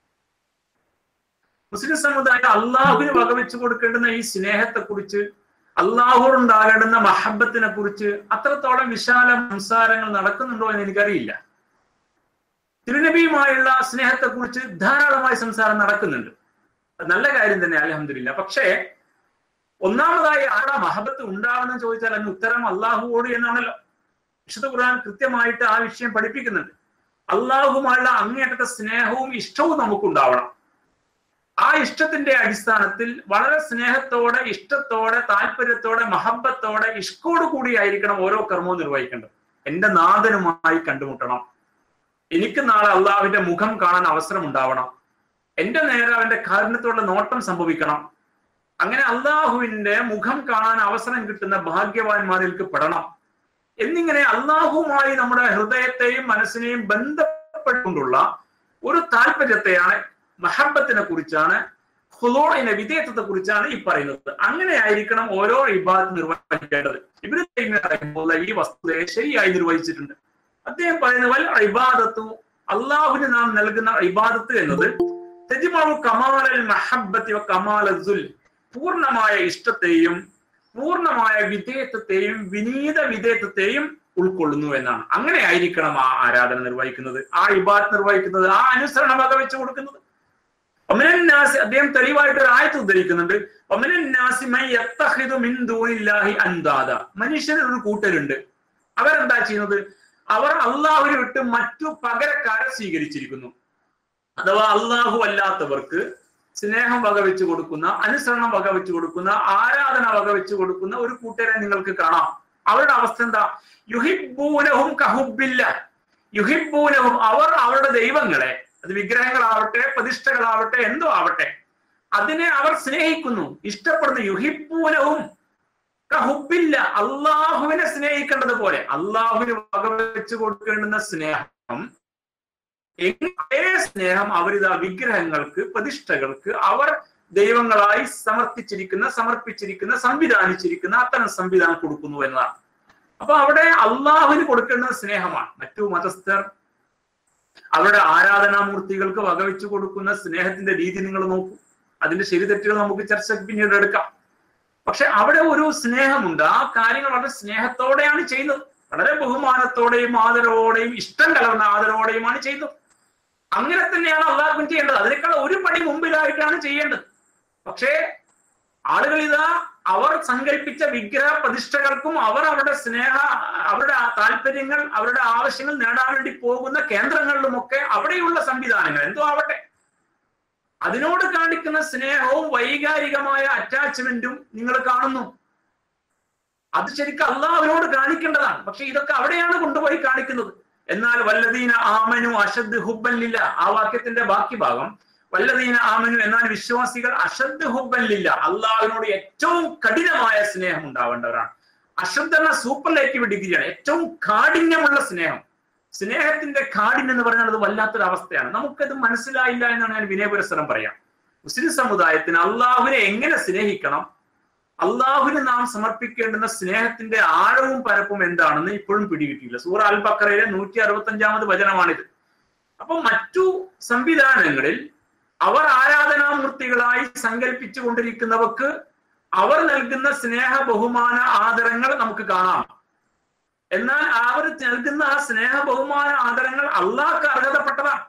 മുസ്ലിം സമുദായം അള്ളാഹുവിന് വകവെച്ചു കൊടുക്കേണ്ടുന്ന ഈ സ്നേഹത്തെ കുറിച്ച് അള്ളാഹുണ്ടാകേണ്ടുന്ന മഹബത്തിനെ കുറിച്ച് അത്രത്തോളം വിശാല സംസാരങ്ങൾ നടക്കുന്നുണ്ടോ എന്ന് എനിക്കറിയില്ല തിരുനബിയുമായുള്ള സ്നേഹത്തെ കുറിച്ച് ധാരാളമായി സംസാരം നടക്കുന്നുണ്ട് നല്ല കാര്യം തന്നെ അലഹമില്ല പക്ഷേ ഒന്നാമതായി ആരുടെ മഹബത്ത് ഉണ്ടാവണം ചോദിച്ചാൽ അതിന് ഉത്തരം അള്ളാഹുവോട് എന്നാണല്ലോ വിശുദ്ധ ഖുർആൻ കൃത്യമായിട്ട് ആ വിഷയം പഠിപ്പിക്കുന്നുണ്ട് അള്ളാഹുമായുള്ള അങ്ങേയറ്റത്തെ സ്നേഹവും ഇഷ്ടവും നമുക്കുണ്ടാവണം ആ ഇഷ്ടത്തിന്റെ അടിസ്ഥാനത്തിൽ വളരെ സ്നേഹത്തോടെ ഇഷ്ടത്തോടെ താല്പര്യത്തോടെ മഹബത്തോടെ ഇഷ്കോട് കൂടിയായിരിക്കണം ഓരോ കർമ്മവും നിർവഹിക്കേണ്ടത് എന്റെ നാഥനുമായി കണ്ടുമുട്ടണം എനിക്ക് നാളെ അള്ളാഹുവിന്റെ മുഖം കാണാൻ അവസരം ഉണ്ടാവണം എന്റെ നേരെ അവന്റെ കാരുണ്യത്തോടെ നോട്ടം സംഭവിക്കണം അങ്ങനെ അള്ളാഹുവിന്റെ മുഖം കാണാൻ അവസരം കിട്ടുന്ന ഭാഗ്യവാന്മാരിലേക്ക് പെടണം എന്നിങ്ങനെ അള്ളാഹുമായി നമ്മുടെ ഹൃദയത്തെയും മനസ്സിനെയും ബന്ധപ്പെട്ടുകൊണ്ടുള്ള ഒരു താല്പര്യത്തെയാണ് മഹബത്തിനെ കുറിച്ചാണ് ഹുലോണിന്റെ വിധേയത്വത്തെ കുറിച്ചാണ് ഈ പറയുന്നത് അങ്ങനെ ആയിരിക്കണം ഓരോ ഇബാദത്ത് നിർവഹിക്കേണ്ടത് ഇവര് ഈ വസ്തുതയെ ശരിയായി നിർവഹിച്ചിട്ടുണ്ട് അദ്ദേഹം പറയുന്ന വൽ ഇബാദത്തു അള്ളാഹുവിന് നാം നൽകുന്ന ഇബാദത്ത് എന്നത് തെജിമാവു കമാലൽ മഹബത്തി കമാലുൽ പൂർണ്ണമായ ഇഷ്ടത്തെയും പൂർണ്ണമായ വിധേയത്വത്തെയും വിനീത വിധേയത്വത്തെയും ഉൾക്കൊള്ളുന്നു എന്നാണ് അങ്ങനെ ആയിരിക്കണം ആ ആരാധന നിർവഹിക്കുന്നത് ആ ഇബാദത്ത് നിർവഹിക്കുന്നത് ആ അനുസരണം വകവെച്ച് കൊടുക്കുന്നത് ഒമനന്നാസി അദ്ദേഹം തെളിവായിട്ട് ഒരു ആയത്ത് ഉദ്ധരിക്കുന്നുണ്ട് അന്താദ മനുഷ്യന് ഒരു കൂട്ടരുണ്ട് അവരെന്താ ചെയ്യുന്നത് അവർ അള്ളാഹുവിനെ വിട്ട് മറ്റു പകരക്കാരെ സ്വീകരിച്ചിരിക്കുന്നു അഥവാ അള്ളാഹു അല്ലാത്തവർക്ക് സ്നേഹം വകവെച്ചു കൊടുക്കുന്ന അനുസരണം വകവെച്ചു കൊടുക്കുന്ന ആരാധന വകവെച്ചു കൊടുക്കുന്ന ഒരു കൂട്ടരെ നിങ്ങൾക്ക് കാണാം അവരുടെ അവസ്ഥ എന്താ യുഹിബൂനഹും കഹുബില്ല യുഹിബൂനഹും അവർ അവരുടെ ദൈവങ്ങളെ അത് വിഗ്രഹങ്ങളാവട്ടെ പ്രതിഷ്ഠകളാവട്ടെ എന്തോ ആവട്ടെ അതിനെ അവർ സ്നേഹിക്കുന്നു ഇഷ്ടപ്പെടുന്നു യുഹിബൂനവും കഹുബില്ല അള്ളാഹുവിനെ സ്നേഹിക്കേണ്ടത് പോലെ അള്ളാഹുവിന് വകവെച്ചു കൊടുക്കേണ്ടുന്ന സ്നേഹം അതേ സ്നേഹം അവരിതാ വിഗ്രഹങ്ങൾക്ക് പ്രതിഷ്ഠകൾക്ക് അവർ ദൈവങ്ങളായി സമർപ്പിച്ചിരിക്കുന്ന സമർപ്പിച്ചിരിക്കുന്ന സംവിധാനിച്ചിരിക്കുന്ന അത്തരം സംവിധാനം കൊടുക്കുന്നു എന്നതാണ് അപ്പൊ അവിടെ അള്ളാഹുവിന് കൊടുക്കേണ്ടുന്ന സ്നേഹമാണ് മറ്റു മതസ്ഥർ അവരുടെ ആരാധനാമൂർത്തികൾക്ക് വകവെച്ചു കൊടുക്കുന്ന സ്നേഹത്തിന്റെ രീതി നിങ്ങൾ നോക്കൂ അതിന്റെ ശരി തെറ്റുകൾ നമുക്ക് ചർച്ച പിന്നീട് എടുക്കാം പക്ഷെ അവിടെ ഒരു സ്നേഹമുണ്ട് ആ കാര്യങ്ങൾ വളരെ സ്നേഹത്തോടെയാണ് ചെയ്യുന്നത് വളരെ ബഹുമാനത്തോടെയും ആദരവോടെയും ഇഷ്ടം കലർന്ന ആദരവോടെയുമാണ് ചെയ്യുന്നത് അങ്ങനെ തന്നെയാണ് അള്ളാഹുവിൻ ചെയ്യേണ്ടത് അതിനേക്കാൾ ഒരു പടി മുമ്പിലായിട്ടാണ് ചെയ്യേണ്ടത് പക്ഷേ ആളുകൾ ഇതാ അവർ സങ്കല്പിച്ച വിഗ്രഹ പ്രതിഷ്ഠകൾക്കും അവർ അവരുടെ സ്നേഹ അവരുടെ താല്പര്യങ്ങൾ അവരുടെ ആവശ്യങ്ങൾ നേടാൻ വേണ്ടി പോകുന്ന കേന്ദ്രങ്ങളിലുമൊക്കെ അവിടെയുള്ള സംവിധാനങ്ങൾ എന്തോ ആവട്ടെ അതിനോട് കാണിക്കുന്ന സ്നേഹവും വൈകാരികമായ അറ്റാച്ച്മെന്റും നിങ്ങൾ കാണുന്നു അത് ശരിക്കും അള്ളാഹുവിനോട് കാണിക്കേണ്ടതാണ് പക്ഷെ ഇതൊക്കെ അവിടെയാണ് കൊണ്ടുപോയി കാണിക്കുന്നത് എന്നാൽ വല്ലദീന ആമനു അഷദ് ഹുബല്ലില്ല ആ വാക്യത്തിന്റെ ബാക്കി ഭാഗം വല്ലദീന ആമനു എന്നാൽ വിശ്വാസികൾ അഷദ് ഹുബല്ലില്ല അള്ളാഹുവിനോട് ഏറ്റവും കഠിനമായ സ്നേഹം ഉണ്ടാവേണ്ടവരാണ് അഷദ് എന്ന സൂപ്പർലേറ്റീവ് ഡിഗ്രിയാണ് ഏറ്റവും കാഠിന്യമുള്ള സ്നേഹം സ്നേഹത്തിന്റെ കാഠിന്യം എന്ന് പറഞ്ഞാൽ അത് വല്ലാത്തൊരു അവസ്ഥയാണ് നമുക്കത് മനസ്സിലായില്ല എന്നാണ് ഞാൻ വിനയപുരസ്സരം പറയാം മുസ്ലിം സമുദായത്തിന് അള്ളാഹുവിനെ എങ്ങനെ സ്നേഹിക്കണം അള്ളാഹുവിന് നാം സമർപ്പിക്കേണ്ടുന്ന സ്നേഹത്തിന്റെ ആഴവും പരപ്പും എന്താണെന്ന് ഇപ്പോഴും പിടികിട്ടിയില്ല സൂറ അൽ ബക്കറയിലെ നൂറ്റി അറുപത്തി അഞ്ചാമത് വചനമാണിത് അപ്പൊ മറ്റു സംവിധാനങ്ങളിൽ അവർ ആരാധനാമൂർത്തികളായി സങ്കല്പിച്ചു കൊണ്ടിരിക്കുന്നവർക്ക് അവർ നൽകുന്ന സ്നേഹ ബഹുമാന ആദരങ്ങൾ നമുക്ക് കാണാം എന്നാൽ അവർ നൽകുന്ന ആ സ്നേഹ ബഹുമാന ആദരങ്ങൾ അള്ളാഹ്ക്ക് അർഹതപ്പെട്ടതാണ്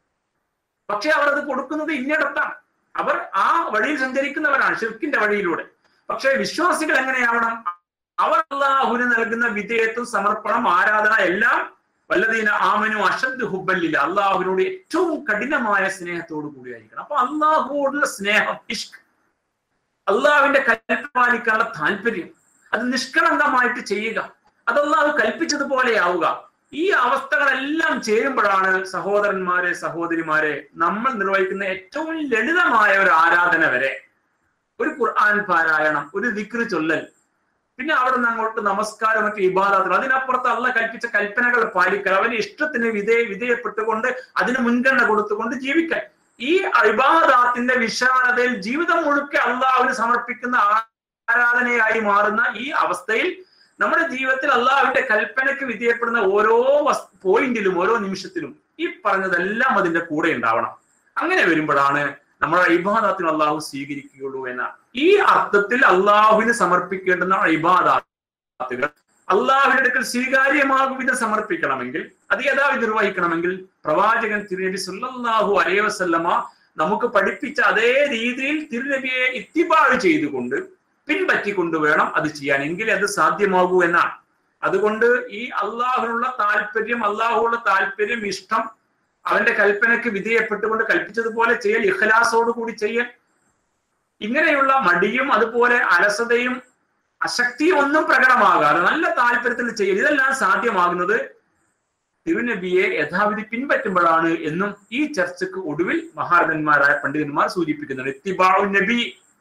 പക്ഷെ അവർ അത് കൊടുക്കുന്നത് ഇന്നിടത്താണ് അവർ ആ വഴിയിൽ സഞ്ചരിക്കുന്നവരാണ് ഷിർക്കിന്റെ വഴിയിലൂടെ പക്ഷെ വിശ്വാസികൾ എങ്ങനെയാവണം അവർ അള്ളാഹുവിന് നൽകുന്ന വിധേയത്വം സമർപ്പണം ആരാധന എല്ലാം വല്ലതീന ആമനു അഷദ് ഹുബല്ലില്ല അള്ളാഹുവിനോട് ഏറ്റവും കഠിനമായ സ്നേഹത്തോടു കൂടിയായിരിക്കണം അപ്പൊ അള്ളാഹുവോടുള്ള സ്നേഹം ഇഷ്ക് അള്ളാഹുവിന്റെ കൽപ്പന പാലിക്കാനുള്ള താല്പര്യം അത് നിഷ്കളങ്കമായിട്ട് ചെയ്യുക അത് അള്ളാഹു കൽപ്പിച്ചതുപോലെ ആവുക ഈ അവസ്ഥകളെല്ലാം ചേരുമ്പോഴാണ് സഹോദരന്മാരെ സഹോദരിമാരെ നമ്മൾ നിർവഹിക്കുന്ന ഏറ്റവും ലളിതമായ ഒരു ആരാധന വരെ ഒരു ഖുർആൻ പാരായണം ഒരു ദിക്റ് ചൊല്ലൽ പിന്നെ അവിടെ നിന്ന് അങ്ങോട്ട് നമസ്കാരം മറ്റു ഇബാദത്തുകൾ അതിനപ്പുറത്ത് അല്ല കൽപ്പിച്ച കൽപ്പനകൾ പാലിക്കൽ അവന്റെ ഇഷ്ടത്തിന് വിധേയ വിധേയപ്പെട്ടുകൊണ്ട് അതിന് മുൻഗണന കൊടുത്തുകൊണ്ട് ജീവിക്കൽ ഈ ഇബാദാത്തിന്റെ വിശാലതയിൽ ജീവിതം മുഴുക്കെ അള്ളാഹുവിന് സമർപ്പിക്കുന്ന ആരാധനയായി മാറുന്ന ഈ അവസ്ഥയിൽ നമ്മുടെ ജീവിതത്തിൽ അള്ളാഹുവിന്റെ കൽപ്പനയ്ക്ക് വിധേയപ്പെടുന്ന ഓരോ പോയിന്റിലും ഓരോ നിമിഷത്തിലും ഈ പറഞ്ഞതെല്ലാം അതിന്റെ കൂടെ ഉണ്ടാവണം അങ്ങനെ വരുമ്പോഴാണ് നമ്മുടെ ഇബാദാത്തിന് അള്ളാഹു സ്വീകരിക്കുകയുള്ളൂ എന്ന ഈ അർത്ഥത്തിൽ അള്ളാഹുവിന് സമർപ്പിക്കേണ്ടുന്ന ഇബാദാത്തുകൾ അള്ളാഹുവിന്റെ അടുക്കൽ സ്വീകാര്യമാകും വിധം സമർപ്പിക്കണമെങ്കിൽ അത് യഥാവിധി നിർവഹിക്കണമെങ്കിൽ പ്രവാചകൻ തിരുനബി സുല്ലാഹു അലൈ വസല്ലമ നമുക്ക് പഠിപ്പിച്ച അതേ രീതിയിൽ തിരുനബിയെ ഇത്തിബാഴ് ചെയ്തുകൊണ്ട് പിൻപറ്റിക്കൊണ്ട് വേണം അത് ചെയ്യാൻ എങ്കിലേ അത് സാധ്യമാകൂ എന്നാണ് അതുകൊണ്ട് ഈ അള്ളാഹുവിനുള്ള താല്പര്യം അള്ളാഹുള്ള താല്പര്യം ഇഷ്ടം അവന്റെ കൽപ്പനയ്ക്ക് വിധേയപ്പെട്ടുകൊണ്ട് കൽപ്പിച്ചതുപോലെ ചെയ്യൽ ഇഖലാസോട് കൂടി ചെയ്യൽ ഇങ്ങനെയുള്ള മടിയും അതുപോലെ അലസതയും അശക്തിയും ഒന്നും പ്രകടമാകാതെ നല്ല താല്പര്യത്തിൽ ചെയ്യൽ ഇതെല്ലാം സാധ്യമാകുന്നത് തിരുനബിയെ യഥാവിധി പിൻപറ്റുമ്പോഴാണ് എന്നും ഈ ചർച്ചയ്ക്ക് ഒടുവിൽ മഹാരഥന്മാരായ പണ്ഡിതന്മാർ സൂചിപ്പിക്കുന്നുണ്ട് ഇത്തിബാഉ നബി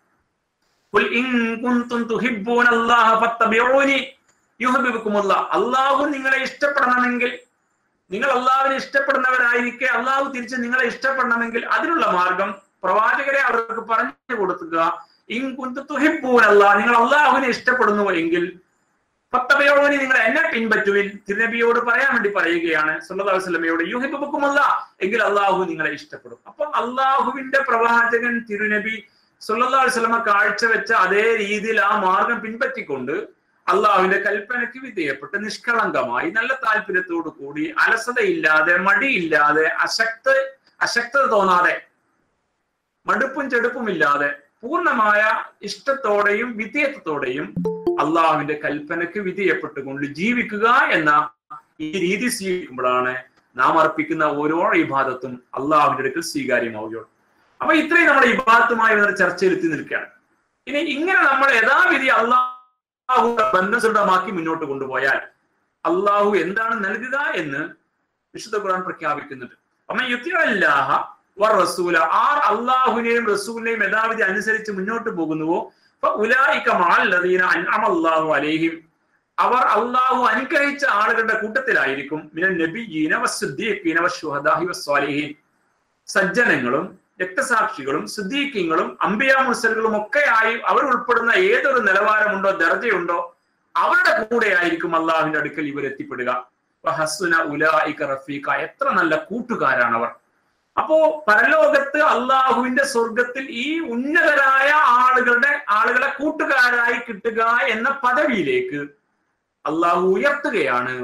ഖുൽ ഇൻ കുൻതും തുഹിബ്ബൂന അല്ലാഹ ഫത്തബിഊനി യുഹബ്ബുകുമുല്ലാ അല്ലാഹു നിങ്ങളെ ഇഷ്ടപ്പെടണമെങ്കിൽ നിങ്ങൾ അള്ളാഹുവിനെ ഇഷ്ടപ്പെടുന്നവരായിരിക്കെ അള്ളാഹു തിരിച്ച് നിങ്ങളെ ഇഷ്ടപ്പെടണമെങ്കിൽ അതിനുള്ള മാർഗം പ്രവാചകരെ അവർക്ക് പറഞ്ഞു കൊടുക്കുക ഇൻ കുന്തു തുഹിബ്ബൂനല്ലാ നിങ്ങൾ അള്ളാഹുവിനെ ഇഷ്ടപ്പെടുന്നു എങ്കിൽ പത്തബയോനി നിങ്ങൾ എന്നെ പിൻപറ്റുവിൻ തിരുനബിയോട് പറയാൻ വേണ്ടി പറയുകയാണ് സല്ലല്ലാഹു അലൈഹി വസല്ലമയോട് യുഹിബ്ബുക്കുമല്ല എങ്കിൽ അള്ളാഹു നിങ്ങളെ ഇഷ്ടപ്പെടും അപ്പൊ അള്ളാഹുവിന്റെ പ്രവാചകൻ തിരുനബി സല്ലല്ലാഹു അലൈഹി വസല്ലമ കാഴ്ചവെച്ച അതേ രീതിയിൽ ആ മാർഗം പിൻപറ്റിക്കൊണ്ട് അള്ളാഹുവിന്റെ കൽപ്പനയ്ക്ക് വിധേയപ്പെട്ട് നിഷ്കളങ്കമായി നല്ല താല്പര്യത്തോടു കൂടി അലസതയില്ലാതെ മടിയില്ലാതെ അശക്ത അശക്തത തോന്നാതെ മടുപ്പും ചെടുപ്പും ഇല്ലാതെ പൂർണ്ണമായ ഇഷ്ടത്തോടെയും വിധേയത്വത്തോടെയും അള്ളാഹുവിന്റെ കൽപ്പനയ്ക്ക് വിധേയപ്പെട്ടുകൊണ്ട് ജീവിക്കുക എന്ന ഈ രീതി സ്വീകരിക്കുമ്പോഴാണ് നാം അർപ്പിക്കുന്ന ഓരോ ഇബാദത്തും അള്ളാഹുവിന്റെ അടുക്കൽ സ്വീകാര്യമാവുകയുള്ളൂ അപ്പൊ ഇത്രയും നമ്മുടെ ഇബാദത്തുമായി വന്ന ചർച്ചയിൽ എത്തി നിൽക്കുകയാണ് ഇനി ഇങ്ങനെ നമ്മൾ യഥാവിധി അള്ളാഹു ബന്ധസുദൃഢമാക്കി മുന്നോട്ട് കൊണ്ടുപോയാൽ അള്ളാഹു എന്താണ് നൽകുക എന്ന് വിശുദ്ധ ഖുർആൻ പ്രഖ്യാപിക്കുന്നുണ്ട് അമ്മ യുത്തിയല്ലാഹ വർ റസൂല ആർ അള്ളാഹുവിനെയും റസൂലിനെയും യഥാവിധി അനുസരിച്ച് മുന്നോട്ട് പോകുന്നുവോ അൻഅമല്ലാഹു അലൈഹിം അവർ അള്ളാഹു അനുഗ്രഹിച്ച ആളുകളുടെ കൂട്ടത്തിലായിരിക്കും മിനൻ നബിയീന വസ്സുദ്ദീഖീന വശുഹദാഹി വസ്വാലിഹീൻ സജ്ജനങ്ങളും രക്തസാക്ഷികളും സുദ്ദീഖ്യങ്ങളും അംബിയ മുസലുകളും ഒക്കെ ആയി അവർ ഉൾപ്പെടുന്ന ഏതൊരു നിലവാരമുണ്ടോ ദർജയുണ്ടോ അവരുടെ കൂടെ ആയിരിക്കും അള്ളാഹുവിന്റെ അടുക്കൽ ഇവർ എത്തിപ്പെടുക ഹസുന ഉലായിക റഫീഖ എത്ര നല്ല കൂട്ടുകാരാണ് അവർ അപ്പോ പരലോകത്ത് അള്ളാഹുവിന്റെ സ്വർഗത്തിൽ ഈ ഉന്നതരായ ആളുകളുടെ ആളുകളെ കൂട്ടുകാരായി കിട്ടുക എന്ന പദവിയിലേക്ക് അള്ളാഹു ഉയർത്തുകയാണ്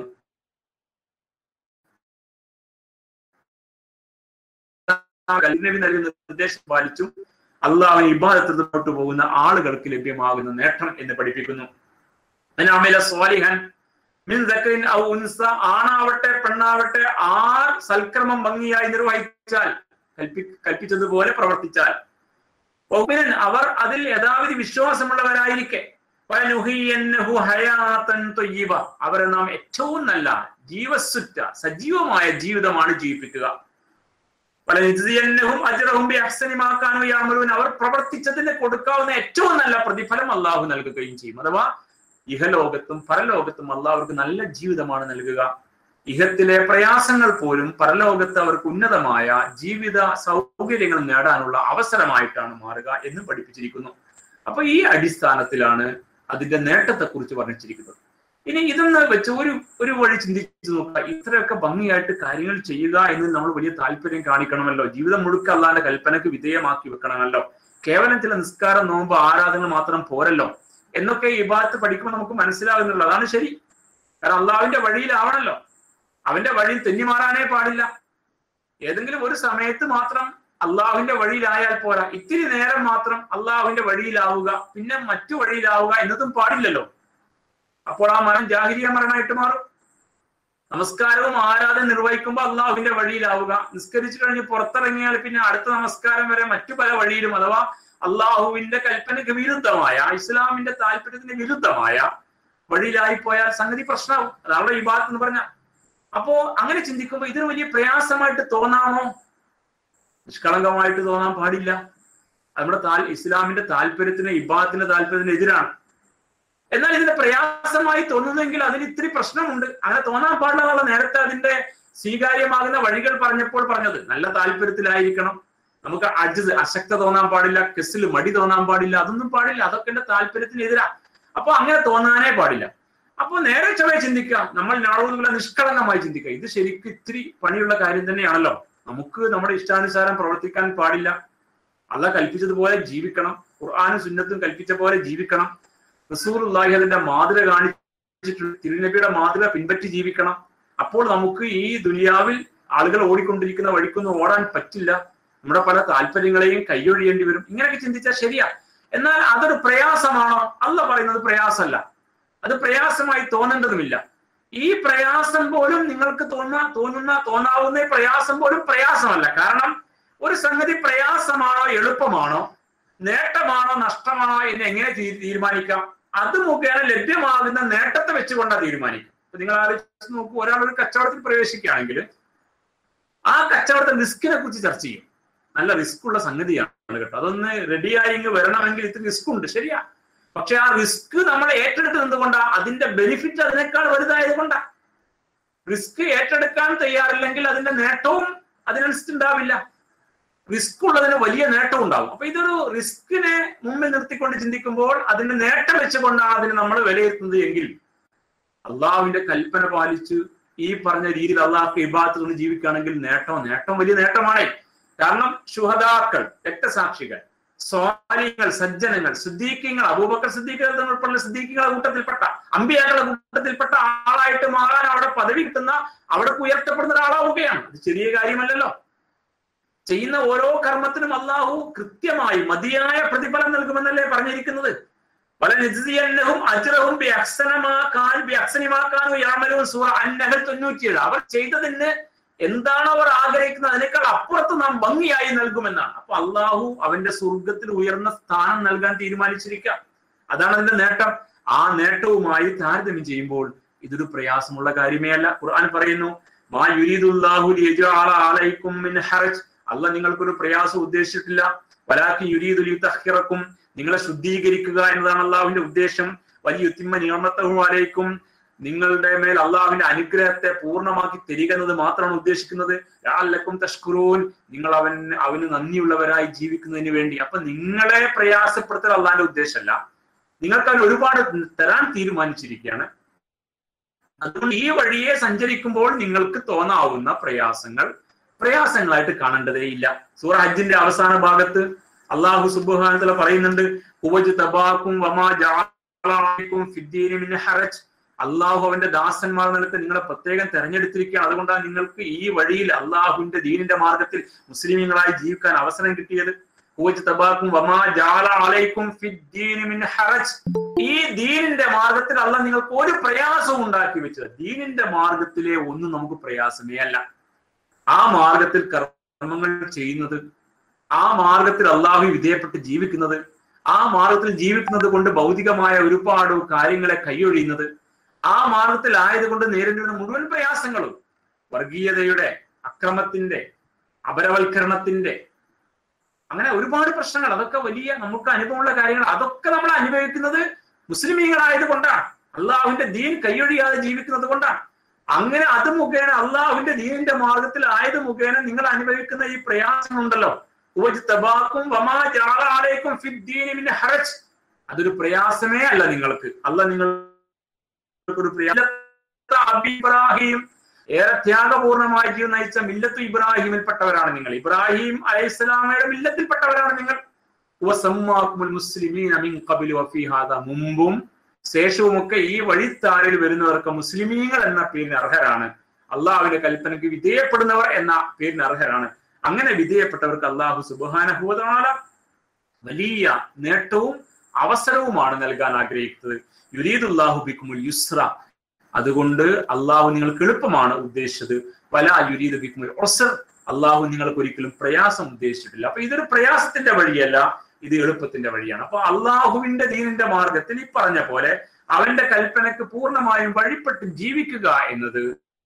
നബി നൽകുന്ന നിർദ്ദേശം പാലിച്ചും അള്ളാഹുവിന് ഇബാദത്തിൽ മുന്നോട്ട് പോകുന്ന ആളുകൾക്ക് ലഭ്യമാകുന്ന നേട്ടം എന്ന് പഠിപ്പിക്കുന്നു സ്വാലിഹൻ മിൻ ദക്കരിൻ ഔ ഉൻസ ആണാവട്ടെ പെണ്ണാവട്ടെ ആർ സൽക്രമം ഭംഗിയായി നിർവഹിച്ചാൽ കൽപ്പി കൽപ്പിച്ചതുപോലെ പ്രവർത്തിച്ചാൽ ഒമിനൻ അവർ അതിൽ യഥാവിധി വിശ്വാസമുള്ളവരായിരിക്കെ അവരെ നാം ഏറ്റവും നല്ല ജീവസുറ്റ സജീവമായ ജീവിതമാണ് ജീവിപ്പിക്കുക പല നിജിയന്നവും അജറഹും അഹ്സനിമാക്കാനോ യാമലൂൻ അവർ പ്രവർത്തിച്ചതിന് കൊടുക്കാവുന്ന ഏറ്റവും നല്ല പ്രതിഫലം അള്ളാഹു നൽകുകയും ചെയ്യും അഥവാ ഇഹലോകത്തും പരലോകത്തും അള്ളാഹർക്ക് നല്ല ജീവിതമാണ് നൽകുക ഇഹത്തിലെ പ്രയാസങ്ങൾ പോലും പരലോകത്ത് അവർക്ക് ഉന്നതമായ ജീവിത സൗകര്യങ്ങൾ നേടാനുള്ള അവസരമായിട്ടാണ് മാറുക എന്ന് പഠിപ്പിച്ചിരിക്കുന്നു അപ്പൊ ഈ അടിസ്ഥാനത്തിലാണ് അതിന്റെ നേട്ടത്തെ കുറിച്ച് വർണ്ണിച്ചിരിക്കുന്നത് ഇനി ഇതൊന്ന് വെച്ച് ഒരു ഒരു വഴി ചിന്തിച്ചു നോക്കുക ഇത്രയൊക്കെ ഭംഗിയായിട്ട് കാര്യങ്ങൾ ചെയ്യുക എന്ന് നമ്മൾ വലിയ താല്പര്യം കാണിക്കണമല്ലോ ജീവിതം മുഴുക്ക അല്ലാണ്ട് കൽപ്പനക്ക് വിധേയമാക്കി വെക്കണമല്ലോ കേവലം ചില നിസ്കാരം നോമ്പ് ആരാധന മാത്രം പോരല്ലോ എന്നൊക്കെ ഈ ഭാഗത്ത് പഠിക്കുമ്പോൾ നമുക്ക് മനസ്സിലാകുന്നുള്ളൂ അതാണ് ശരി കാരണം അള്ളാഹുവിന്റെ വഴിയിലാവണല്ലോ അവന്റെ വഴിയിൽ തെന്നിമാറാനേ പാടില്ല ഏതെങ്കിലും ഒരു സമയത്ത് മാത്രം അള്ളാഹുവിന്റെ വഴിയിലായാൽ പോരാ ഇത്തിരി നേരം മാത്രം അള്ളാഹുവിന്റെ വഴിയിലാവുക പിന്നെ മറ്റു വഴിയിലാവുക എന്നതും പാടില്ലല്ലോ അപ്പോൾ ആ മരണം ജാഹിരിയ മരണമായിട്ട് മാറും നമസ്കാരവും ആരാധന നിർവഹിക്കുമ്പോൾ അള്ളാഹുവിന്റെ വഴിയിലാവുക നിസ്കരിച്ചു കഴിഞ്ഞ് പുറത്തിറങ്ങിയാൽ പിന്നെ അടുത്ത നമസ്കാരം വരെ മറ്റു പല വഴിയിലും അഥവാ അള്ളാഹുവിന്റെ കൽപ്പനയ്ക്ക് വിരുദ്ധമായ ഇസ്ലാമിന്റെ താല്പര്യത്തിന് വിരുദ്ധമായ വഴിയിലായി പോയാൽ സംഗതി പ്രശ്നമാവും അതാണ് ഈ ഭാഗത്ത് എന്ന് പറഞ്ഞ അപ്പോ അങ്ങനെ ചിന്തിക്കുമ്പോൾ ഇതൊരു വലിയ പ്രയാസമായിട്ട് തോന്നാമോ നിഷ്കളങ്കമായിട്ട് തോന്നാൻ പാടില്ല നമ്മുടെ താൽ ഇസ്ലാമിന്റെ താല്പര്യത്തിന് ഇബാദത്തിന്റെ താല്പര്യത്തിന് എതിരാണ് എന്നാൽ ഇതിന്റെ പ്രയാസമായി തോന്നുന്നെങ്കിൽ അതിന് ഇത്തിരി പ്രശ്നമുണ്ട് അങ്ങനെ തോന്നാൻ പാടില്ല എന്നുള്ള നേരത്തെ അതിന്റെ സ്വീകാര്യമാകുന്ന വഴികൾ പറഞ്ഞപ്പോൾ പറഞ്ഞത് നല്ല താല്പര്യത്തിലായിരിക്കണം നമുക്ക് അജിത് അശക്ത തോന്നാൻ പാടില്ല കെസിൽ മടി തോന്നാൻ പാടില്ല അതൊന്നും പാടില്ല അതൊക്കെ എന്റെ താല്പര്യത്തിന് എതിരാ അപ്പൊ അങ്ങനെ തോന്നാനേ പാടില്ല അപ്പൊ നേരെ ചൊവ്വേ ചിന്തിക്കാം നമ്മൾ നാളോടുള്ള നിഷ്കളങ്കമായി ചിന്തിക്കുക ഇത് ശരിക്കും ഇത്തിരി പണിയുള്ള കാര്യം തന്നെയാണല്ലോ നമുക്ക് നമ്മുടെ ഇഷ്ടാനുസാരം പ്രവർത്തിക്കാൻ പാടില്ല അല്ല കൽപ്പിച്ചതുപോലെ ജീവിക്കണം ഖുർആാനും സുന്നത്തും കൽപ്പിച്ച പോലെ ജീവിക്കണം റസൂർ അള്ളാഹി അതിന്റെ മാതൃക കാണിച്ചിട്ടുണ്ട് തിരുനബിയുടെ മാതൃക പിൻപറ്റി ജീവിക്കണം അപ്പോൾ നമുക്ക് ഈ ദുനിയാവിൽ ആളുകൾ ഓടിക്കൊണ്ടിരിക്കുന്ന വഴിക്കൊന്നും ഓടാൻ പറ്റില്ല നമ്മുടെ പല താല്പര്യങ്ങളെയും കൈയൊഴിയേണ്ടി വരും ഇങ്ങനെയൊക്കെ ചിന്തിച്ചാൽ ശരിയാ എന്നാൽ അതൊരു പ്രയാസമാണോ അല്ല പറയുന്നത് പ്രയാസമല്ല അത് പ്രയാസമായി തോന്നേണ്ടതുമില്ല ഈ പ്രയാസം പോലും നിങ്ങൾക്ക് തോന്നാ തോന്നുന്ന തോന്നാവുന്ന പ്രയാസം പോലും പ്രയാസമല്ല കാരണം ഒരു സംഗതി പ്രയാസമാണോ എളുപ്പമാണോ നേട്ടമാണോ നഷ്ടമാണോ എന്ന് എങ്ങനെ തീരുമാനിക്കാം അത് മുഖേന ലഭ്യമാകുന്ന നേട്ടത്തെ വെച്ചുകൊണ്ടാണ് തീരുമാനിക്കും ഇപ്പൊ നിങ്ങൾ ആലോചിച്ച് നോക്കൂ ഒരാൾ ഒരു കച്ചവടത്തിൽ പ്രവേശിക്കുകയാണെങ്കിൽ ആ കച്ചവടത്തെ റിസ്കിനെ കുറിച്ച് ചർച്ച ചെയ്യും നല്ല റിസ്ക് ഉള്ള സംഗതിയാണ് കേട്ടോ അതൊന്ന് റെഡിയായി ഇങ്ങ് വരണമെങ്കിൽ ഇത്തിരി റിസ്ക് ഉണ്ട് ശരിയാ പക്ഷെ ആ റിസ്ക് നമ്മൾ ഏറ്റെടുത്ത് നിന്നുകൊണ്ടാ അതിന്റെ ബെനിഫിറ്റ് അതിനേക്കാൾ വലുതായത് കൊണ്ടാ റിസ്ക് ഏറ്റെടുക്കാൻ തയ്യാറില്ലെങ്കിൽ അതിന്റെ നേട്ടവും അതിനനുസരിച്ചുണ്ടാവില്ല റിസ്ക് ഉള്ളതിന് വലിയ നേട്ടം ഉണ്ടാവും അപ്പൊ ഇതൊരു റിസ്കിനെ മുമ്പിൽ നിർത്തിക്കൊണ്ട് ചിന്തിക്കുമ്പോൾ അതിന്റെ നേട്ടം വെച്ചുകൊണ്ടാണ് അതിനെ നമ്മൾ വിലയിരുത്തുന്നത് എങ്കിൽ അള്ളാഹുവിന്റെ കൽപ്പന പാലിച്ച് ഈ പറഞ്ഞ രീതിയിൽ അള്ളാഹ് ഇബാത്ത് കൊണ്ട് ജീവിക്കുകയാണെങ്കിൽ നേട്ടം നേട്ടം വലിയ നേട്ടമാണ് കാരണം ശുഹദാക്കൾ രക്തസാക്ഷികൾ സ്വാലികൾ സജ്ജനങ്ങൾ സിദ്ദീഖ്യങ്ങൾ അബൂബക്കർ സിദ്ദീഖർ ഉൾപ്പെടെ സിദ്ദീഖികളുടെ കൂട്ടത്തിൽപ്പെട്ട അമ്പിയാക്കളുടെ കൂട്ടത്തിൽപ്പെട്ട ആളായിട്ട് മാറാൻ അവിടെ പദവി കിട്ടുന്ന അവിടെ ഉയർത്തപ്പെടുന്ന ഒരാളാവുകയാണ് അത് ചെറിയ കാര്യമല്ലല്ലോ ചെയ്യുന്ന ഓരോ കർമ്മത്തിനും അള്ളാഹു കൃത്യമായി മതിയായ പ്രതിഫലം നൽകുമെന്നല്ലേ പറഞ്ഞിരിക്കുന്നത് പല നിജിയന്നവും അജ്രവും അക്സനിമാക്കാനും യാമലവും സൂറ അന്നഹൽ തൊണ്ണൂറ്റിയേഴ് അവർ ചെയ്തതിന് എന്താണ് അവർ ആഗ്രഹിക്കുന്നത് അതിനേക്കാൾ അപ്പുറത്ത് നാം ഭംഗിയായി നൽകുമെന്നാണ് അപ്പൊ അള്ളാഹു അവന്റെ സ്വർഗത്തിൽ ഉയർന്ന സ്ഥാനം നൽകാൻ തീരുമാനിച്ചിരിക്കാം അതാണ് അതിന്റെ നേട്ടം ആ നേട്ടവുമായി താരതമ്യം ചെയ്യുമ്പോൾ ഇതൊരു പ്രയാസമുള്ള കാര്യമേ അല്ല ഖുർആൻ പറയുന്നു മാ യുരീദുല്ലാഹു ആലൈക്കും മിൻ ഹറജ് അല്ല നിങ്ങൾക്കൊരു പ്രയാസം ഉദ്ദേശിച്ചിട്ടില്ല വലാക്കി യുരീദുൽ യുതഹിറക്കും നിങ്ങളെ ശുദ്ധീകരിക്കുക എന്നതാണ് അള്ളാഹുവിന്റെ ഉദ്ദേശം വലിയ ഉത്തിമ നിയമത്തവും നിങ്ങളുടെ മേൽ അള്ളാഹുവിന്റെ അനുഗ്രഹത്തെ പൂർണ്ണമാക്കി തരിക എന്നത് മാത്രമാണ് ഉദ്ദേശിക്കുന്നത് ലാലക്കും തഷ്കുറൂൻ നിങ്ങൾ അവൻ അവന് നന്ദിയുള്ളവരായി ജീവിക്കുന്നതിന് വേണ്ടി അപ്പൊ നിങ്ങളെ പ്രയാസപ്പെടുത്തൽ അള്ളാഹിന്റെ ഉദ്ദേശമല്ല നിങ്ങൾക്ക് അവൻ ഒരുപാട് തരാൻ തീരുമാനിച്ചിരിക്കുകയാണ് അതുകൊണ്ട് ഈ വഴിയെ സഞ്ചരിക്കുമ്പോൾ നിങ്ങൾക്ക് തോന്നാവുന്ന പ്രയാസങ്ങൾ പ്രയാസങ്ങളായിട്ട് കാണേണ്ടതേ ഇല്ല സൂറ ഹജ്ജിന്റെ അവസാന ഭാഗത്ത് അള്ളാഹു സുബാനത്തല പറയുന്നുണ്ട് "ഹുവജ് തബാക്കും വമാ ജഅലക്കും ഫിദ്ദീനി മിൻ ഹറജ് അള്ളാഹു അവന്റെ ദാസന്മാർ നിലത്ത് നിങ്ങളെ പ്രത്യേകം തെരഞ്ഞെടുത്തിരിക്കുകയാണ് അതുകൊണ്ടാണ് നിങ്ങൾക്ക് ഈ വഴിയിൽ അള്ളാഹുവിന്റെ ദീനിന്റെ മാർഗത്തിൽ മുസ്ലിമീങ്ങളായി ജീവിക്കാൻ അവസരം കിട്ടിയത് ഹുവജ് തബാക്കും വമാ ജഅല അലൈക്കും ഫിദ്ദീനി മിൻ ഹറജ് ഈ ദീനിന്റെ മാർഗത്തിൽ അല്ല നിങ്ങൾക്ക് ഒരു പ്രയാസവും ഉണ്ടാക്കി വെച്ചത് ദീനിന്റെ മാർഗത്തിലെ ഒന്നും നമുക്ക് പ്രയാസമേ അല്ല ആ മാർഗത്തിൽ കർമ്മങ്ങൾ ചെയ്യുന്നത് ആ മാർഗത്തിൽ അള്ളാഹു വിധേയപ്പെട്ട് ജീവിക്കുന്നത് ആ മാർഗത്തിൽ ജീവിക്കുന്നത് കൊണ്ട് ഭൗതികമായ ഒരുപാട് കാര്യങ്ങളെ കൈയൊഴിയുന്നത് ആ മാർഗത്തിൽ ആയതുകൊണ്ട് നേരിടുന്ന മുഴുവൻ പ്രയാസങ്ങളും വർഗീയതയുടെ അക്രമത്തിന്റെ അപരവൽക്കരണത്തിന്റെ അങ്ങനെ ഒരുപാട് പ്രശ്നങ്ങൾ അതൊക്കെ വലിയ നമുക്ക് അനുഭവമുള്ള കാര്യങ്ങൾ അതൊക്കെ നമ്മൾ അനുഭവിക്കുന്നത് മുസ്ലിമീങ്ങളായത് കൊണ്ടാണ് അള്ളാഹുവിന്റെ ദീൻ കൈയൊഴിയാതെ ജീവിക്കുന്നത് കൊണ്ടാണ് അങ്ങനെ അത് മുഖേന അള്ളാഹുവിന്റെ ദീനിന്റെ മാർഗത്തിൽ ആയത് മുഖേന നിങ്ങൾ അനുഭവിക്കുന്ന ഈ പ്രയാസമുണ്ടല്ലോ തബാക്കും വമാ ജാലാലേക്കും ഫിദ്ദീനി മിൻ ഹറജ് അതൊരു പ്രയാസമേ അല്ല നിങ്ങൾക്ക് അല്ല നിങ്ങൾക്ക് ഒരു പ്രയാസം ഇബ്രാഹിം ഏറെ ത്യാഗപൂർണമായി ജീവൻ നയിച്ച മില്ലത്തു ഇബ്രാഹിമിൽപ്പെട്ടവരാണ് നിങ്ങൾ ഇബ്രാഹിം അലൈഹിസ്സലാമയുടെ മില്ലത്തിൽപ്പെട്ടവരാണ് നിങ്ങൾ വസമ്മാക്കുമുൽ മുസ്ലിമീന മിൻ ഖബലു വഫീ ഹാദാ മുമ്പും ശേഷവുമൊക്കെ ഈ വഴിത്താരിൽ വരുന്നവർക്ക് മുസ്ലിമീങ്ങൾ എന്ന പേരിന് അർഹരാണ് അള്ളാഹുവിന്റെ കൽപ്പനയ്ക്ക് വിധേയപ്പെടുന്നവർ എന്ന പേരിന് അർഹരാണ് അങ്ങനെ വിധേയപ്പെട്ടവർക്ക് അള്ളാഹു സുബാനഹുദാല വലിയ നേട്ടവും അവസരവുമാണ് നൽകാൻ ആഗ്രഹിക്കുന്നത് യുരീദുല്ലാഹു ബിക്കുമുൽ യുസ്ര അതുകൊണ്ട് അള്ളാഹു നിങ്ങൾക്ക് എളുപ്പമാണ് ഉദ്ദേശിച്ചത് വല യുരീദ് ബിക്കുമുൽ ഒസർ അള്ളാഹു നിങ്ങൾക്ക് ഒരിക്കലും പ്രയാസം ഉദ്ദേശിച്ചിട്ടില്ല അപ്പൊ ഇതൊരു പ്രയാസത്തിന്റെ വഴിയല്ല ഇത് എളുപ്പത്തിന്റെ വഴിയാണ് അപ്പൊ അള്ളാഹുവിന്റെ ദീനിന്റെ മാർഗത്തിൽ ഈ പറഞ്ഞ പോലെ അവന്റെ കൽപ്പനക്ക് പൂർണ്ണമായും വഴിപ്പെട്ട് ജീവിക്കുക എന്നത്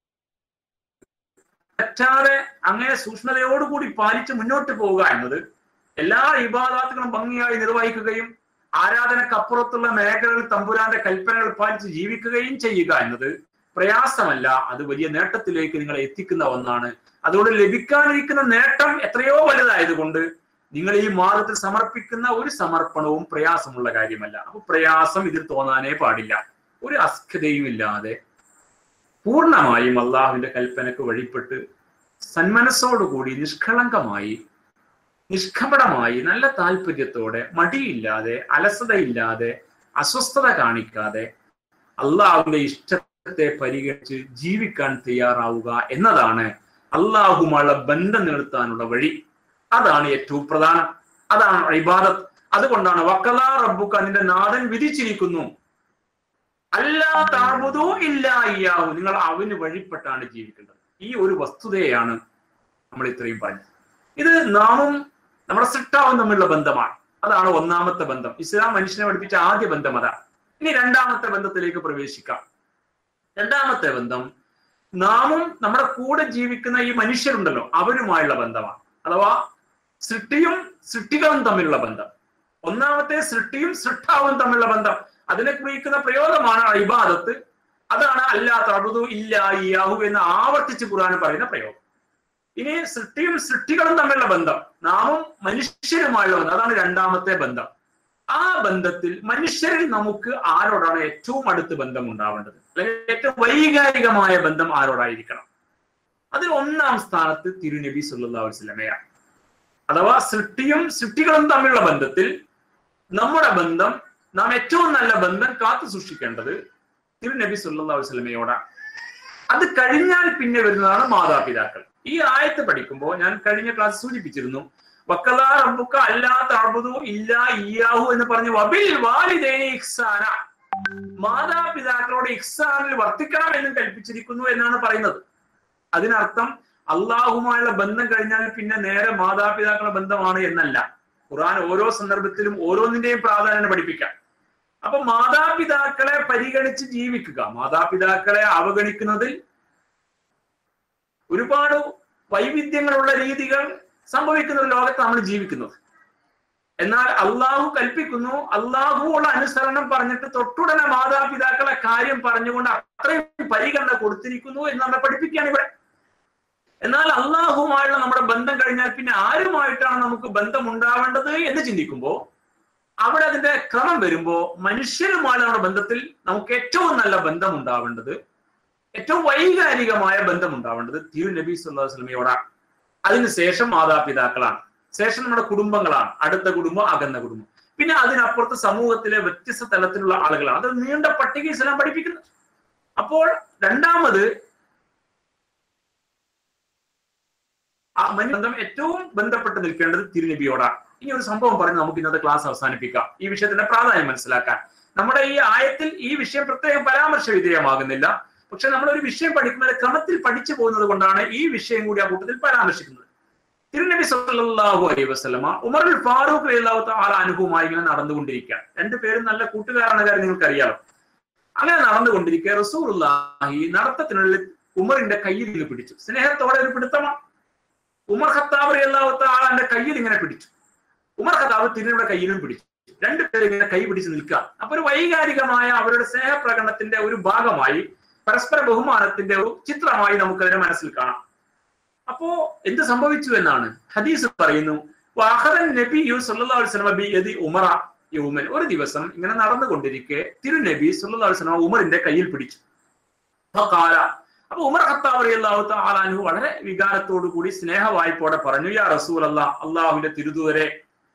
തെറ്റാതെ അങ്ങനെ സൂക്ഷ്മതയോടുകൂടി പാലിച്ച് മുന്നോട്ട് പോവുക എന്നത് എല്ലാ ഇബാദാത്തുകളും ഭംഗിയായി നിർവഹിക്കുകയും ആരാധനക്കപ്പുറത്തുള്ള മേഖലകളിൽ തമ്പുരാന്റെ കൽപ്പനകൾ പാലിച്ച് ജീവിക്കുകയും ചെയ്യുക എന്നത് പ്രയാസമല്ല അത് വലിയ നേട്ടത്തിലേക്ക് നിങ്ങളെ എത്തിക്കുന്ന ഒന്നാണ് അതുകൊണ്ട് ലഭിക്കാനിരിക്കുന്ന നേട്ടം എത്രയോ വലുതായതുകൊണ്ട് നിങ്ങൾ ഈ മാർഗത്തിൽ സമർപ്പിക്കുന്ന ഒരു സമർപ്പണവും പ്രയാസമുള്ള കാര്യമല്ല അപ്പൊ പ്രയാസം ഇതിൽ തോന്നാനേ പാടില്ല ഒരു അസ്ഖതയും ഇല്ലാതെ പൂർണ്ണമായും അള്ളാഹുവിന്റെ കൽപ്പനക്ക് വഴിപ്പെട്ട് സന്മനസ്സോടുകൂടി നിഷ്കളങ്കമായി നിഷ്കപടമായി നല്ല താല്പര്യത്തോടെ മടിയില്ലാതെ അലസതയില്ലാതെ അസ്വസ്ഥത കാണിക്കാതെ അള്ളാഹുവിന്റെ ഇഷ്ടത്തെ പരിഗണിച്ച് ജീവിക്കാൻ തയ്യാറാവുക എന്നതാണ് അള്ളാഹുമായുള്ള ബന്ധം നിർത്താനുള്ള വഴി അതാണ് ഏറ്റവും പ്രധാനം അതാണ് ഇബാദത്ത് അതുകൊണ്ടാണ് വക്കലാ റബ്ബുക്ക് അതിന്റെ നാഥൻ വിധിച്ചിരിക്കുന്നു അല്ലാ താബുദൂ ഇല്ലാ ഇയ്യാഹു നിങ്ങൾ അവന് വഴിപ്പെട്ടാണ് ജീവിക്കേണ്ടത് ഈ ഒരു വസ്തുതയാണ് നമ്മൾ ഇത്രയും പറഞ്ഞത് ഇത് നാമും നമ്മുടെ സിട്ടാവും തമ്മിലുള്ള ബന്ധമാണ് അതാണ് ഒന്നാമത്തെ ബന്ധം ഇസ്ലാം മനുഷ്യനെ പഠിപ്പിച്ച ആദ്യ ബന്ധം അതാണ് ഇനി രണ്ടാമത്തെ ബന്ധത്തിലേക്ക് പ്രവേശിക്കാം രണ്ടാമത്തെ ബന്ധം നാമും നമ്മുടെ കൂടെ ജീവിക്കുന്ന ഈ മനുഷ്യരുണ്ടല്ലോ അവരുമായുള്ള ബന്ധമാണ് അഥവാ സൃഷ്ടിയും സൃഷ്ടികളും തമ്മിലുള്ള ബന്ധം ഒന്നാമത്തെ സൃഷ്ടിയും സൃഷ്ടാവും തമ്മിലുള്ള ബന്ധം അതിനെ കുറിക്കുന്ന പ്രയോഗമാണ് ഇബാദത്ത് അതാണ് അല്ലാത്ത അബുദു ഇല്ല ഇയാഹു എന്ന് ആവർത്തിച്ച് ഖുർആൻ പറയുന്ന പ്രയോഗം ഇനി സൃഷ്ടിയും സൃഷ്ടികളും തമ്മിലുള്ള ബന്ധം നാമും മനുഷ്യരുമായുള്ള ബന്ധം അതാണ് രണ്ടാമത്തെ ബന്ധം ആ ബന്ധത്തിൽ മനുഷ്യരിൽ നമുക്ക് ആരോടാണ് ഏറ്റവും അടുത്ത് ബന്ധം ഉണ്ടാവേണ്ടത് അല്ലെങ്കിൽ ഏറ്റവും വൈകാരികമായ ബന്ധം ആരോടായിരിക്കണം അതിൽ ഒന്നാം സ്ഥാനത്ത് തിരുനബി സല്ലാ വസ്ലമയാണ് അഥവാ സൃഷ്ടിയും സൃഷ്ടികളും തമ്മിലുള്ള ബന്ധത്തിൽ നമ്മുടെ ബന്ധം നാം ഏറ്റവും നല്ല ബന്ധം കാത്തു സൂക്ഷിക്കേണ്ടത് തിരുനബി സല്ലാ വസ്ലമയോടാണ് അത് കഴിഞ്ഞാൽ പിന്നെ വരുന്നതാണ് മാതാപിതാക്കൾ ഈ ആയത്ത് പഠിക്കുമ്പോൾ ഞാൻ കഴിഞ്ഞ ക്ലാസ് സൂചിപ്പിച്ചിരുന്നു വക്കലാ റബ്ബുക്ക അല്ലാത്ത അബുദു ഇല്ല ഇയാഹു എന്ന് പറഞ്ഞ് വബിൽ വാലിദേനി ഇഹ്സാന മാതാപിതാക്കളോട് ഇഹ്സാനിൽ വർത്തിക്കണം എന്ന് കൽപ്പിച്ചിരിക്കുന്നു എന്നാണ് പറയുന്നത് അതിനർത്ഥം അള്ളാഹുമായുള്ള ബന്ധം കഴിഞ്ഞാൽ പിന്നെ നേരെ മാതാപിതാക്കളുടെ ബന്ധമാണ് എന്നല്ല ഖുർആൻ ഓരോ സന്ദർഭത്തിലും ഓരോന്നിന്റെയും പ്രാധാന്യം പഠിപ്പിക്കാം അപ്പൊ മാതാപിതാക്കളെ പരിഗണിച്ച് ജീവിക്കുക മാതാപിതാക്കളെ അവഗണിക്കുന്നതിൽ ഒരുപാട് വൈവിധ്യങ്ങളുള്ള രീതികൾ സംഭവിക്കുന്ന ഒരു ലോകത്ത് നമ്മൾ ജീവിക്കുന്നത് എന്നാൽ അള്ളാഹു കൽപ്പിക്കുന്നു അള്ളാഹുവുള്ള അനുസരണം പറഞ്ഞിട്ട് തൊട്ടുടനെ മാതാപിതാക്കളെ കാര്യം പറഞ്ഞുകൊണ്ട് അത്രയും പരിഗണന കൊടുത്തിരിക്കുന്നു എന്ന് നമ്മെ പഠിപ്പിക്കുകയാണ് ഇവിടെ എന്നാൽ അള്ളാഹുമായുള്ള നമ്മുടെ ബന്ധം കഴിഞ്ഞാൽ പിന്നെ ആരുമായിട്ടാണ് നമുക്ക് ബന്ധം ഉണ്ടാവേണ്ടത് എന്ന് ചിന്തിക്കുമ്പോൾ അവിടെ അതിന്റെ ക്രമം വരുമ്പോ മനുഷ്യരുമായുള്ള നമ്മുടെ ബന്ധത്തിൽ നമുക്ക് ഏറ്റവും നല്ല ബന്ധം ഉണ്ടാവേണ്ടത് ഏറ്റവും വൈകാരികമായ ബന്ധം ഉണ്ടാവേണ്ടത് തിരു നബി സുല്ലാ വസ്ലമയോടാണ് അതിനുശേഷം മാതാപിതാക്കളാണ് ശേഷം നമ്മുടെ കുടുംബങ്ങളാണ് അടുത്ത കുടുംബം അകന്ന കുടുംബം പിന്നെ അതിനപ്പുറത്ത് സമൂഹത്തിലെ വ്യത്യസ്ത തലത്തിലുള്ള ആളുകളാണ് അത് നീണ്ട പട്ടിക ഇസ്ലാം പഠിപ്പിക്കുന്നത് അപ്പോൾ രണ്ടാമത് ആ ബന്ധം ഏറ്റവും ബന്ധപ്പെട്ട് നിൽക്കേണ്ടത് തിരുനബിയോടാണ് ഇനി ഒരു സംഭവം പറഞ്ഞ് നമുക്ക് ഇന്നത്തെ ക്ലാസ് അവസാനിപ്പിക്കാം ഈ വിഷയത്തിന്റെ പ്രാധാന്യം മനസ്സിലാക്കാൻ നമ്മുടെ ഈ ആയത്തിൽ ഈ വിഷയം പ്രത്യേകം പരാമർശ വിധേയമാകുന്നില്ല പക്ഷെ നമ്മൾ ഒരു വിഷയം പഠിക്കുന്നത് ക്രമത്തിൽ പഠിച്ചു പോകുന്നത് കൊണ്ടാണ് ഈ വിഷയം കൂടി ആ കൂട്ടത്തിൽ പരാമർശിക്കുന്നത് തിരുനബി സല്ലല്ലാഹു അലൈഹി വസല്ലമ ഉമറുൽ ഫാറൂഖ് റളിയല്ലാഹു തആല അനുഭവമായി ഇങ്ങനെ നടന്നുകൊണ്ടിരിക്കുകയാണ് രണ്ടുപേരും നല്ല കൂട്ടുകാരാണ് കാര്യം നിങ്ങൾക്കറിയാം അങ്ങനെ നടന്നുകൊണ്ടിരിക്കുക റസൂലുള്ളാഹി നടത്തത്തിനുള്ളിൽ ഉമറിന്റെ കയ്യിൽ നിന്ന് പിടിച്ചു സ്നേഹത്തോടെ ഒരു പിടുത്തമാണ് ഉമർ ഖത്താബ് റളിയല്ലാഹു തആലാന്റെ കയ്യിൽ ഇങ്ങനെ പിടിച്ചു ഉമർ ഖത്താബ് തിരുനബിയുടെ കയ്യിലും പിടിച്ചു രണ്ടുപേരും ഇങ്ങനെ കൈ പിടിച്ച് നിൽക്കുക അപ്പൊ ഒരു വൈകാരികമായ അവരുടെ സ്നേഹപ്രകടനത്തിന്റെ ഒരു ഭാഗമായി പരസ്പര ബഹുമാനത്തിന്റെ ഒരു ചിത്രമായി നമുക്കതിനെ മനസ്സിൽ കാണാം അപ്പോ എന്ത് സംഭവിച്ചു എന്നാണ് ഹദീസ് പറയുന്നു വാഹദൻ നബി സല്ലല്ലാഹു അലൈഹി വസല്ലം ബി യദി ഉമറ യൗമൻ ഒരു ദിവസം ഇങ്ങനെ നടന്നുകൊണ്ടിരിക്കെ തിരുനബി സല്ലല്ലാഹു അലൈഹി വസല്ലം ഉമറിന്റെ കയ്യിൽ പിടിച്ചു ഫഖാല അപ്പൊ ഉമർ ഖത്താബ് റളിയല്ലാഹു തആല അൻഹു വളരെ വികാരത്തോടു കൂടി സ്നേഹ വായ്പോടെ പറഞ്ഞു യാ റസൂലല്ലാഹ് അല്ലാഹുവിന്റെ തിരുദൂതരെ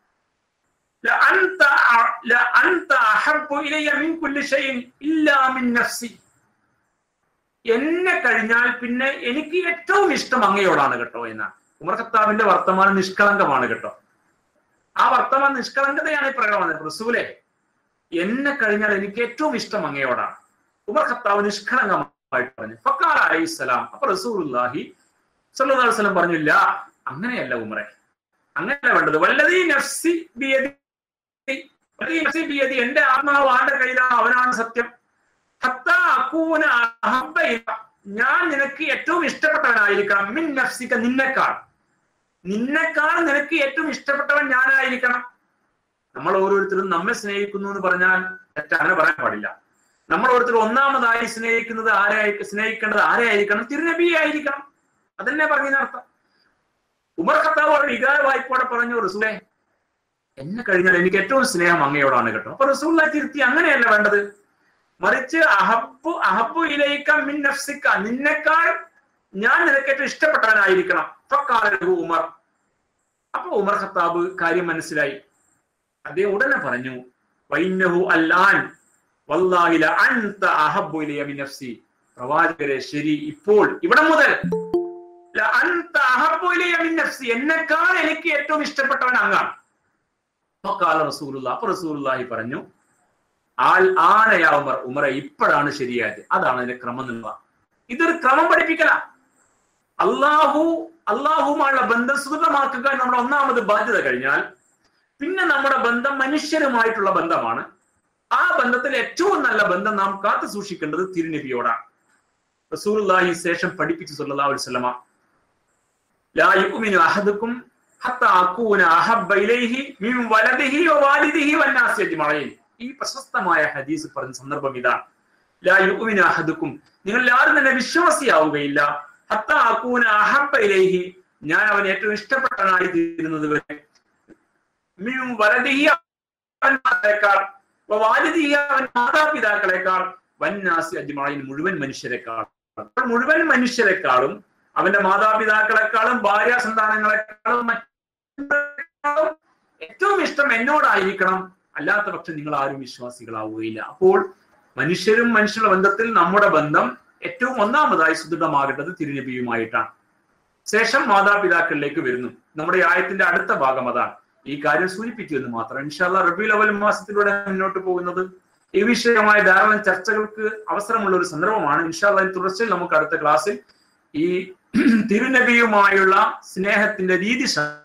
لأنت لأنت أحب إلي من كل شيء إلا من نفسي എന്നെ കഴിഞ്ഞാൽ പിന്നെ എനിക്ക് ഏറ്റവും ഇഷ്ടം അങ്ങയോടാണ് കേട്ടോ എന്നാണ് ഉമർ ഖത്താബിന്റെ വർത്തമാനം നിഷ്കളങ്കമാണ് കേട്ടോ ആ വർത്തമാനം നിഷ്കളങ്കതയാണ് ഈ പ്രകടനം റസൂലെ എന്നെ കഴിഞ്ഞാൽ എനിക്ക് ഏറ്റവും ഇഷ്ടം അങ്ങയോടാണ് ഉമർ ഖത്താബ് നിഷ്കളങ്കമായിട്ട് പറഞ്ഞു ഫക്കാർ അലൈഹിസ്സലാം അപ്പൊ റസൂലുള്ളാഹി സല്ലല്ലാഹു അലൈഹി വസല്ലം പറഞ്ഞില്ല അങ്ങനെയല്ല ഉമറെ അങ്ങനെയല്ല വേണ്ടത് വല്ലതീ നഫ്സി ബിയദി വല്ലതീ നഫ്സി ബിയദി എന്റെ ആത്മാവ് ആരുടെ കയ്യിലാണ് അവനാണ് സത്യം ഞാൻ നിനക്ക് ഏറ്റവും ഇഷ്ടപ്പെട്ടവനായിരിക്കണം മിൻ നഫ്സിക്ക നിന്നെക്കാൾ നിന്നെക്കാൾ നിനക്ക് ഏറ്റവും ഇഷ്ടപ്പെട്ടവൻ ഞാനായിരിക്കണം നമ്മൾ ഓരോരുത്തരും നമ്മെ സ്നേഹിക്കുന്നു എന്ന് പറഞ്ഞാൽ തെറ്റാണ് പറയാൻ പാടില്ല നമ്മൾ ഓരോരുത്തരും ഒന്നാമതായി സ്നേഹിക്കുന്നത് ആരായി സ്നേഹിക്കേണ്ടത് ആരെയായിരിക്കണം തിരുനബിയെ ആയിരിക്കണം അതന്നെ പറഞ്ഞതിനർത്ഥം ഉമർ ഖത്താബ് വളരെ വികാര വായ്പോടെ പറഞ്ഞു റസൂലെ എന്നെ കഴിഞ്ഞാൽ എനിക്ക് ഏറ്റവും സ്നേഹം അങ്ങയോടാണ് കേട്ടോ അപ്പൊ റസൂല തിരുത്തി അങ്ങനെയല്ല വേണ്ടത് മറിച്ച് അഹബു അഹബു ഇലയിക്ക മിൻ നഫ്സിക്ക നിന്നെക്കാൾ ഞാൻ നിനക്ക് ഏറ്റവും ഇഷ്ടപ്പെട്ടവനായിരിക്കണം ഫക്കാലഹു ഉമർ അപ്പൊ ഉമർ ഖത്താബ് കാര്യം മനസ്സിലായി അദ്ദേഹം ഉടനെ പറഞ്ഞു വൈന്നഹു അല്ലാൻ വല്ലാഹില അൻത അഹബു ഇലയ മിൻ നഫ്സി പ്രവാചകരെ ശരി ഇപ്പോൾ ഇവിടെ മുതൽ അൻത അഹബു ഇലയ മിൻ നഫ്സി എന്നെക്കാൾ എനിക്ക് ഏറ്റവും ഇഷ്ടപ്പെട്ടവൻ അങ്ങാണ് ഫക്കാല റസൂലുള്ള അപ്പൊ റസൂലുള്ളാഹി പറഞ്ഞു ആൾ ആണയാ ഉമർ ഉമറെ ഇപ്പോഴാണ് ശരിയായത് അതാണ് അതിന്റെ ക്രമം നിൽക്കുക ഇതൊരു ക്രമം പഠിപ്പിക്കല അള്ളാഹു അള്ളാഹുമായുള്ള ബന്ധം സുദൃഢമാക്കുക നമ്മുടെ ഒന്നാമത് ബാധ്യത കഴിഞ്ഞാൽ പിന്നെ നമ്മുടെ ബന്ധം മനുഷ്യരുമായിട്ടുള്ള ബന്ധമാണ് ആ ബന്ധത്തിൽ ഏറ്റവും നല്ല ബന്ധം നാം കാത്തു സൂക്ഷിക്കേണ്ടത് തിരുനബിയോടാണ് റസൂലുള്ളാഹി ശേഷം പഠിപ്പിച്ചു സല്ലല്ലാഹു അലൈഹി വസല്ലമ ലാ യുഅ്മിനു അഹദുക്കും ഹത്താ അകൂന അഹബ്ബ ഇലൈഹി മിൻ വലദിഹി വവാലിദിഹി വന്നാസി അജ്മഈൻ ഈ പ്രശസ്തമായ ഹദീസ് പറഞ്ഞ സന്ദർഭം ഇതാണ് ലാ യുഅ്മിനു അഹദുക്കും നിങ്ങൾ ആരും തന്നെ വിശ്വാസിയാവുകയില്ല ഹത്താ അകൂന അഹബ്ബ ഇലൈഹി ഞാൻ അവൻ ഏറ്റവും ഇഷ്ടപ്പെട്ടവനായി തീരുന്നത് വരെ മിൻ വലദിഹി അവനേക്കാൾ വാലിദിഹി അവൻ മാതാപിതാക്കളെക്കാൾ വന്നാസി അജ്മഈൻ മുഴുവൻ മനുഷ്യരെക്കാൾ മുഴുവൻ മനുഷ്യരെക്കാളും അവന്റെ മാതാപിതാക്കളെക്കാളും ഭാര്യ സന്താനങ്ങളെക്കാളും ഏറ്റവും ഇഷ്ടം എന്നോടായിരിക്കണം അല്ലാത്ത പക്ഷം നിങ്ങൾ ആരും വിശ്വാസികളാവുകയില്ല അപ്പോൾ മനുഷ്യരും മനുഷ്യരുടെ ബന്ധത്തിൽ നമ്മുടെ ബന്ധം ഏറ്റവും ഒന്നാമതായി സുദൃഢമാകേണ്ടത് തിരുനബിയുമായിട്ടാണ് ശേഷം മാതാപിതാക്കളിലേക്ക് വരുന്നു നമ്മുടെ ആയത്തിന്റെ അടുത്ത ഭാഗം അതാണ് ഈ കാര്യം സൂചിപ്പിച്ചു എന്ന് മാത്രം ഇൻഷാല്ല റബി അവൽ മാസത്തിലൂടെ മുന്നോട്ട് പോകുന്നത് ഈ വിഷയമായ ധാരാളം ചർച്ചകൾക്ക് അവസരമുള്ള ഒരു സന്ദർഭമാണ് ഇൻഷാല്ല തുടർച്ചയിൽ നമുക്ക് അടുത്ത ക്ലാസ്സിൽ ഈ തിരുനബിയുമായുള്ള സ്നേഹത്തിന്റെ രീതി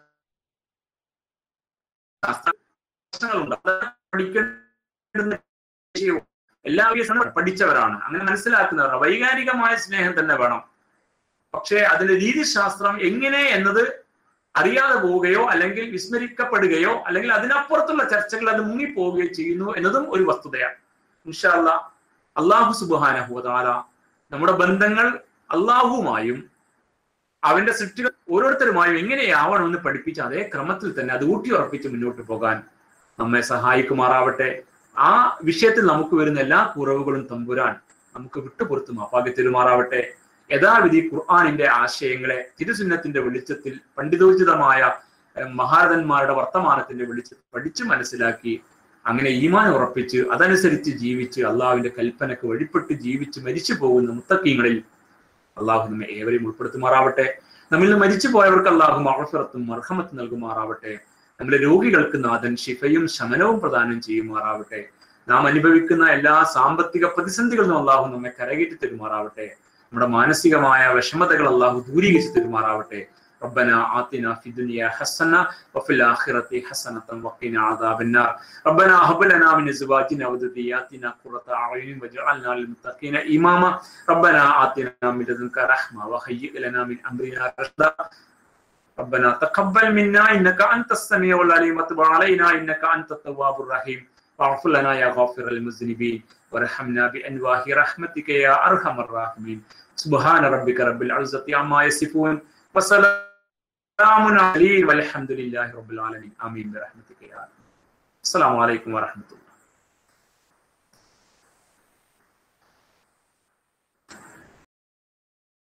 പ്രശ്നങ്ങളുണ്ട് പഠിക്കേണ്ട വിഷയവും എല്ലാ വിഷയങ്ങളും പഠിച്ചവരാണ് അങ്ങനെ മനസ്സിലാക്കുന്നവരാണ് വൈകാരികമായ സ്നേഹം തന്നെ വേണം പക്ഷേ അതിന്റെ രീതിശാസ്ത്രം എങ്ങനെ എന്നത് അറിയാതെ പോവുകയോ അല്ലെങ്കിൽ വിസ്മരിക്കപ്പെടുകയോ അല്ലെങ്കിൽ അതിനപ്പുറത്തുള്ള ചർച്ചകൾ അത് മുങ്ങിപ്പോവുകയോ ചെയ്യുന്നു എന്നതും ഒരു വസ്തുതയാണ് ഇൻഷാല്ല അള്ളാഹു സുബാനഹുദാല നമ്മുടെ ബന്ധങ്ങൾ അള്ളാഹുവുമായും അവന്റെ സൃഷ്ടികൾ ഓരോരുത്തരുമായും എങ്ങനെയാവണമെന്ന് പഠിപ്പിച്ച് അതേ ക്രമത്തിൽ തന്നെ അത് ഊട്ടിയുറപ്പിച്ച് മുന്നോട്ട് പോകാൻ നമ്മെ സഹായിക്കുമാറാവട്ടെ ആ വിഷയത്തിൽ നമുക്ക് വരുന്ന എല്ലാ കുറവുകളും തമ്പുരാൻ നമുക്ക് വിട്ടുപുറത്തും അപാകത്തിലുമാറാവട്ടെ യഥാവിധി ഖുർആാനിന്റെ ആശയങ്ങളെ തിരുസുന്നത്തിന്റെ വെളിച്ചത്തിൽ പണ്ഡിതോചിതമായ ഏഹ്, മഹാരഥന്മാരുടെ വർത്തമാനത്തിന്റെ വെളിച്ചത്തിൽ പഠിച്ചു മനസ്സിലാക്കി അങ്ങനെ ഈമാൻ ഉറപ്പിച്ച് അതനുസരിച്ച് ജീവിച്ച് അള്ളാഹുവിന്റെ കൽപ്പനക്ക് വഴിപ്പെട്ട് ജീവിച്ച് മരിച്ചു പോകുന്ന മുത്തക്കീങ്ങളിൽ അള്ളാഹു നമ്മെ ഏവരെയും ഉൾപ്പെടുത്തുമാറാവട്ടെ നമ്മിൽ നിന്ന് മരിച്ചു പോയവർക്ക് അള്ളാഹു മഹഫറത്തും മർഹമത്ത് നൽകുമാറാവട്ടെ നമ്മുടെ രോഗികൾക്ക് നാഥൻ ശിഫയും ശമനവും പ്രദാനം ചെയ്യുമാറാവട്ടെ നാം അനുഭവിക്കുന്ന എല്ലാ സാമ്പത്തിക പ്രതിസന്ധികളിൽ നിന്നും അള്ളാഹു നമ്മെ കരകയറ്റി തരുമാറാവട്ടെ നമ്മുടെ മാനസികമായ വിഷമതകൾ അള്ളാഹു ദൂരീകരിച്ച് തരുമാറാവട്ടെ ربنا آتنا في الدنيا حسنة وفي الآخرة حسنة وقنا عذاب النار ربنا هب لنا من أزواجنا وذرياتنا قرة أعين واجعلنا للمتقين إماما ربنا آتنا من لدنك رحمة وهيئ لنا من أمرنا رشدا ربنا تقبل منا إنك أنت السميع العليم وتب علينا إنك أنت التواب الرحيم واغفر لنا يا غافر المذنبين وارحمنا بأنواه رحمتك يا أرحم الراحمين سبحان ربك رب العزة عما يصفون وسلام عليه والحمد لله رب العالمين آمين برحمتك يا رب السلام عليكم ورحمة الله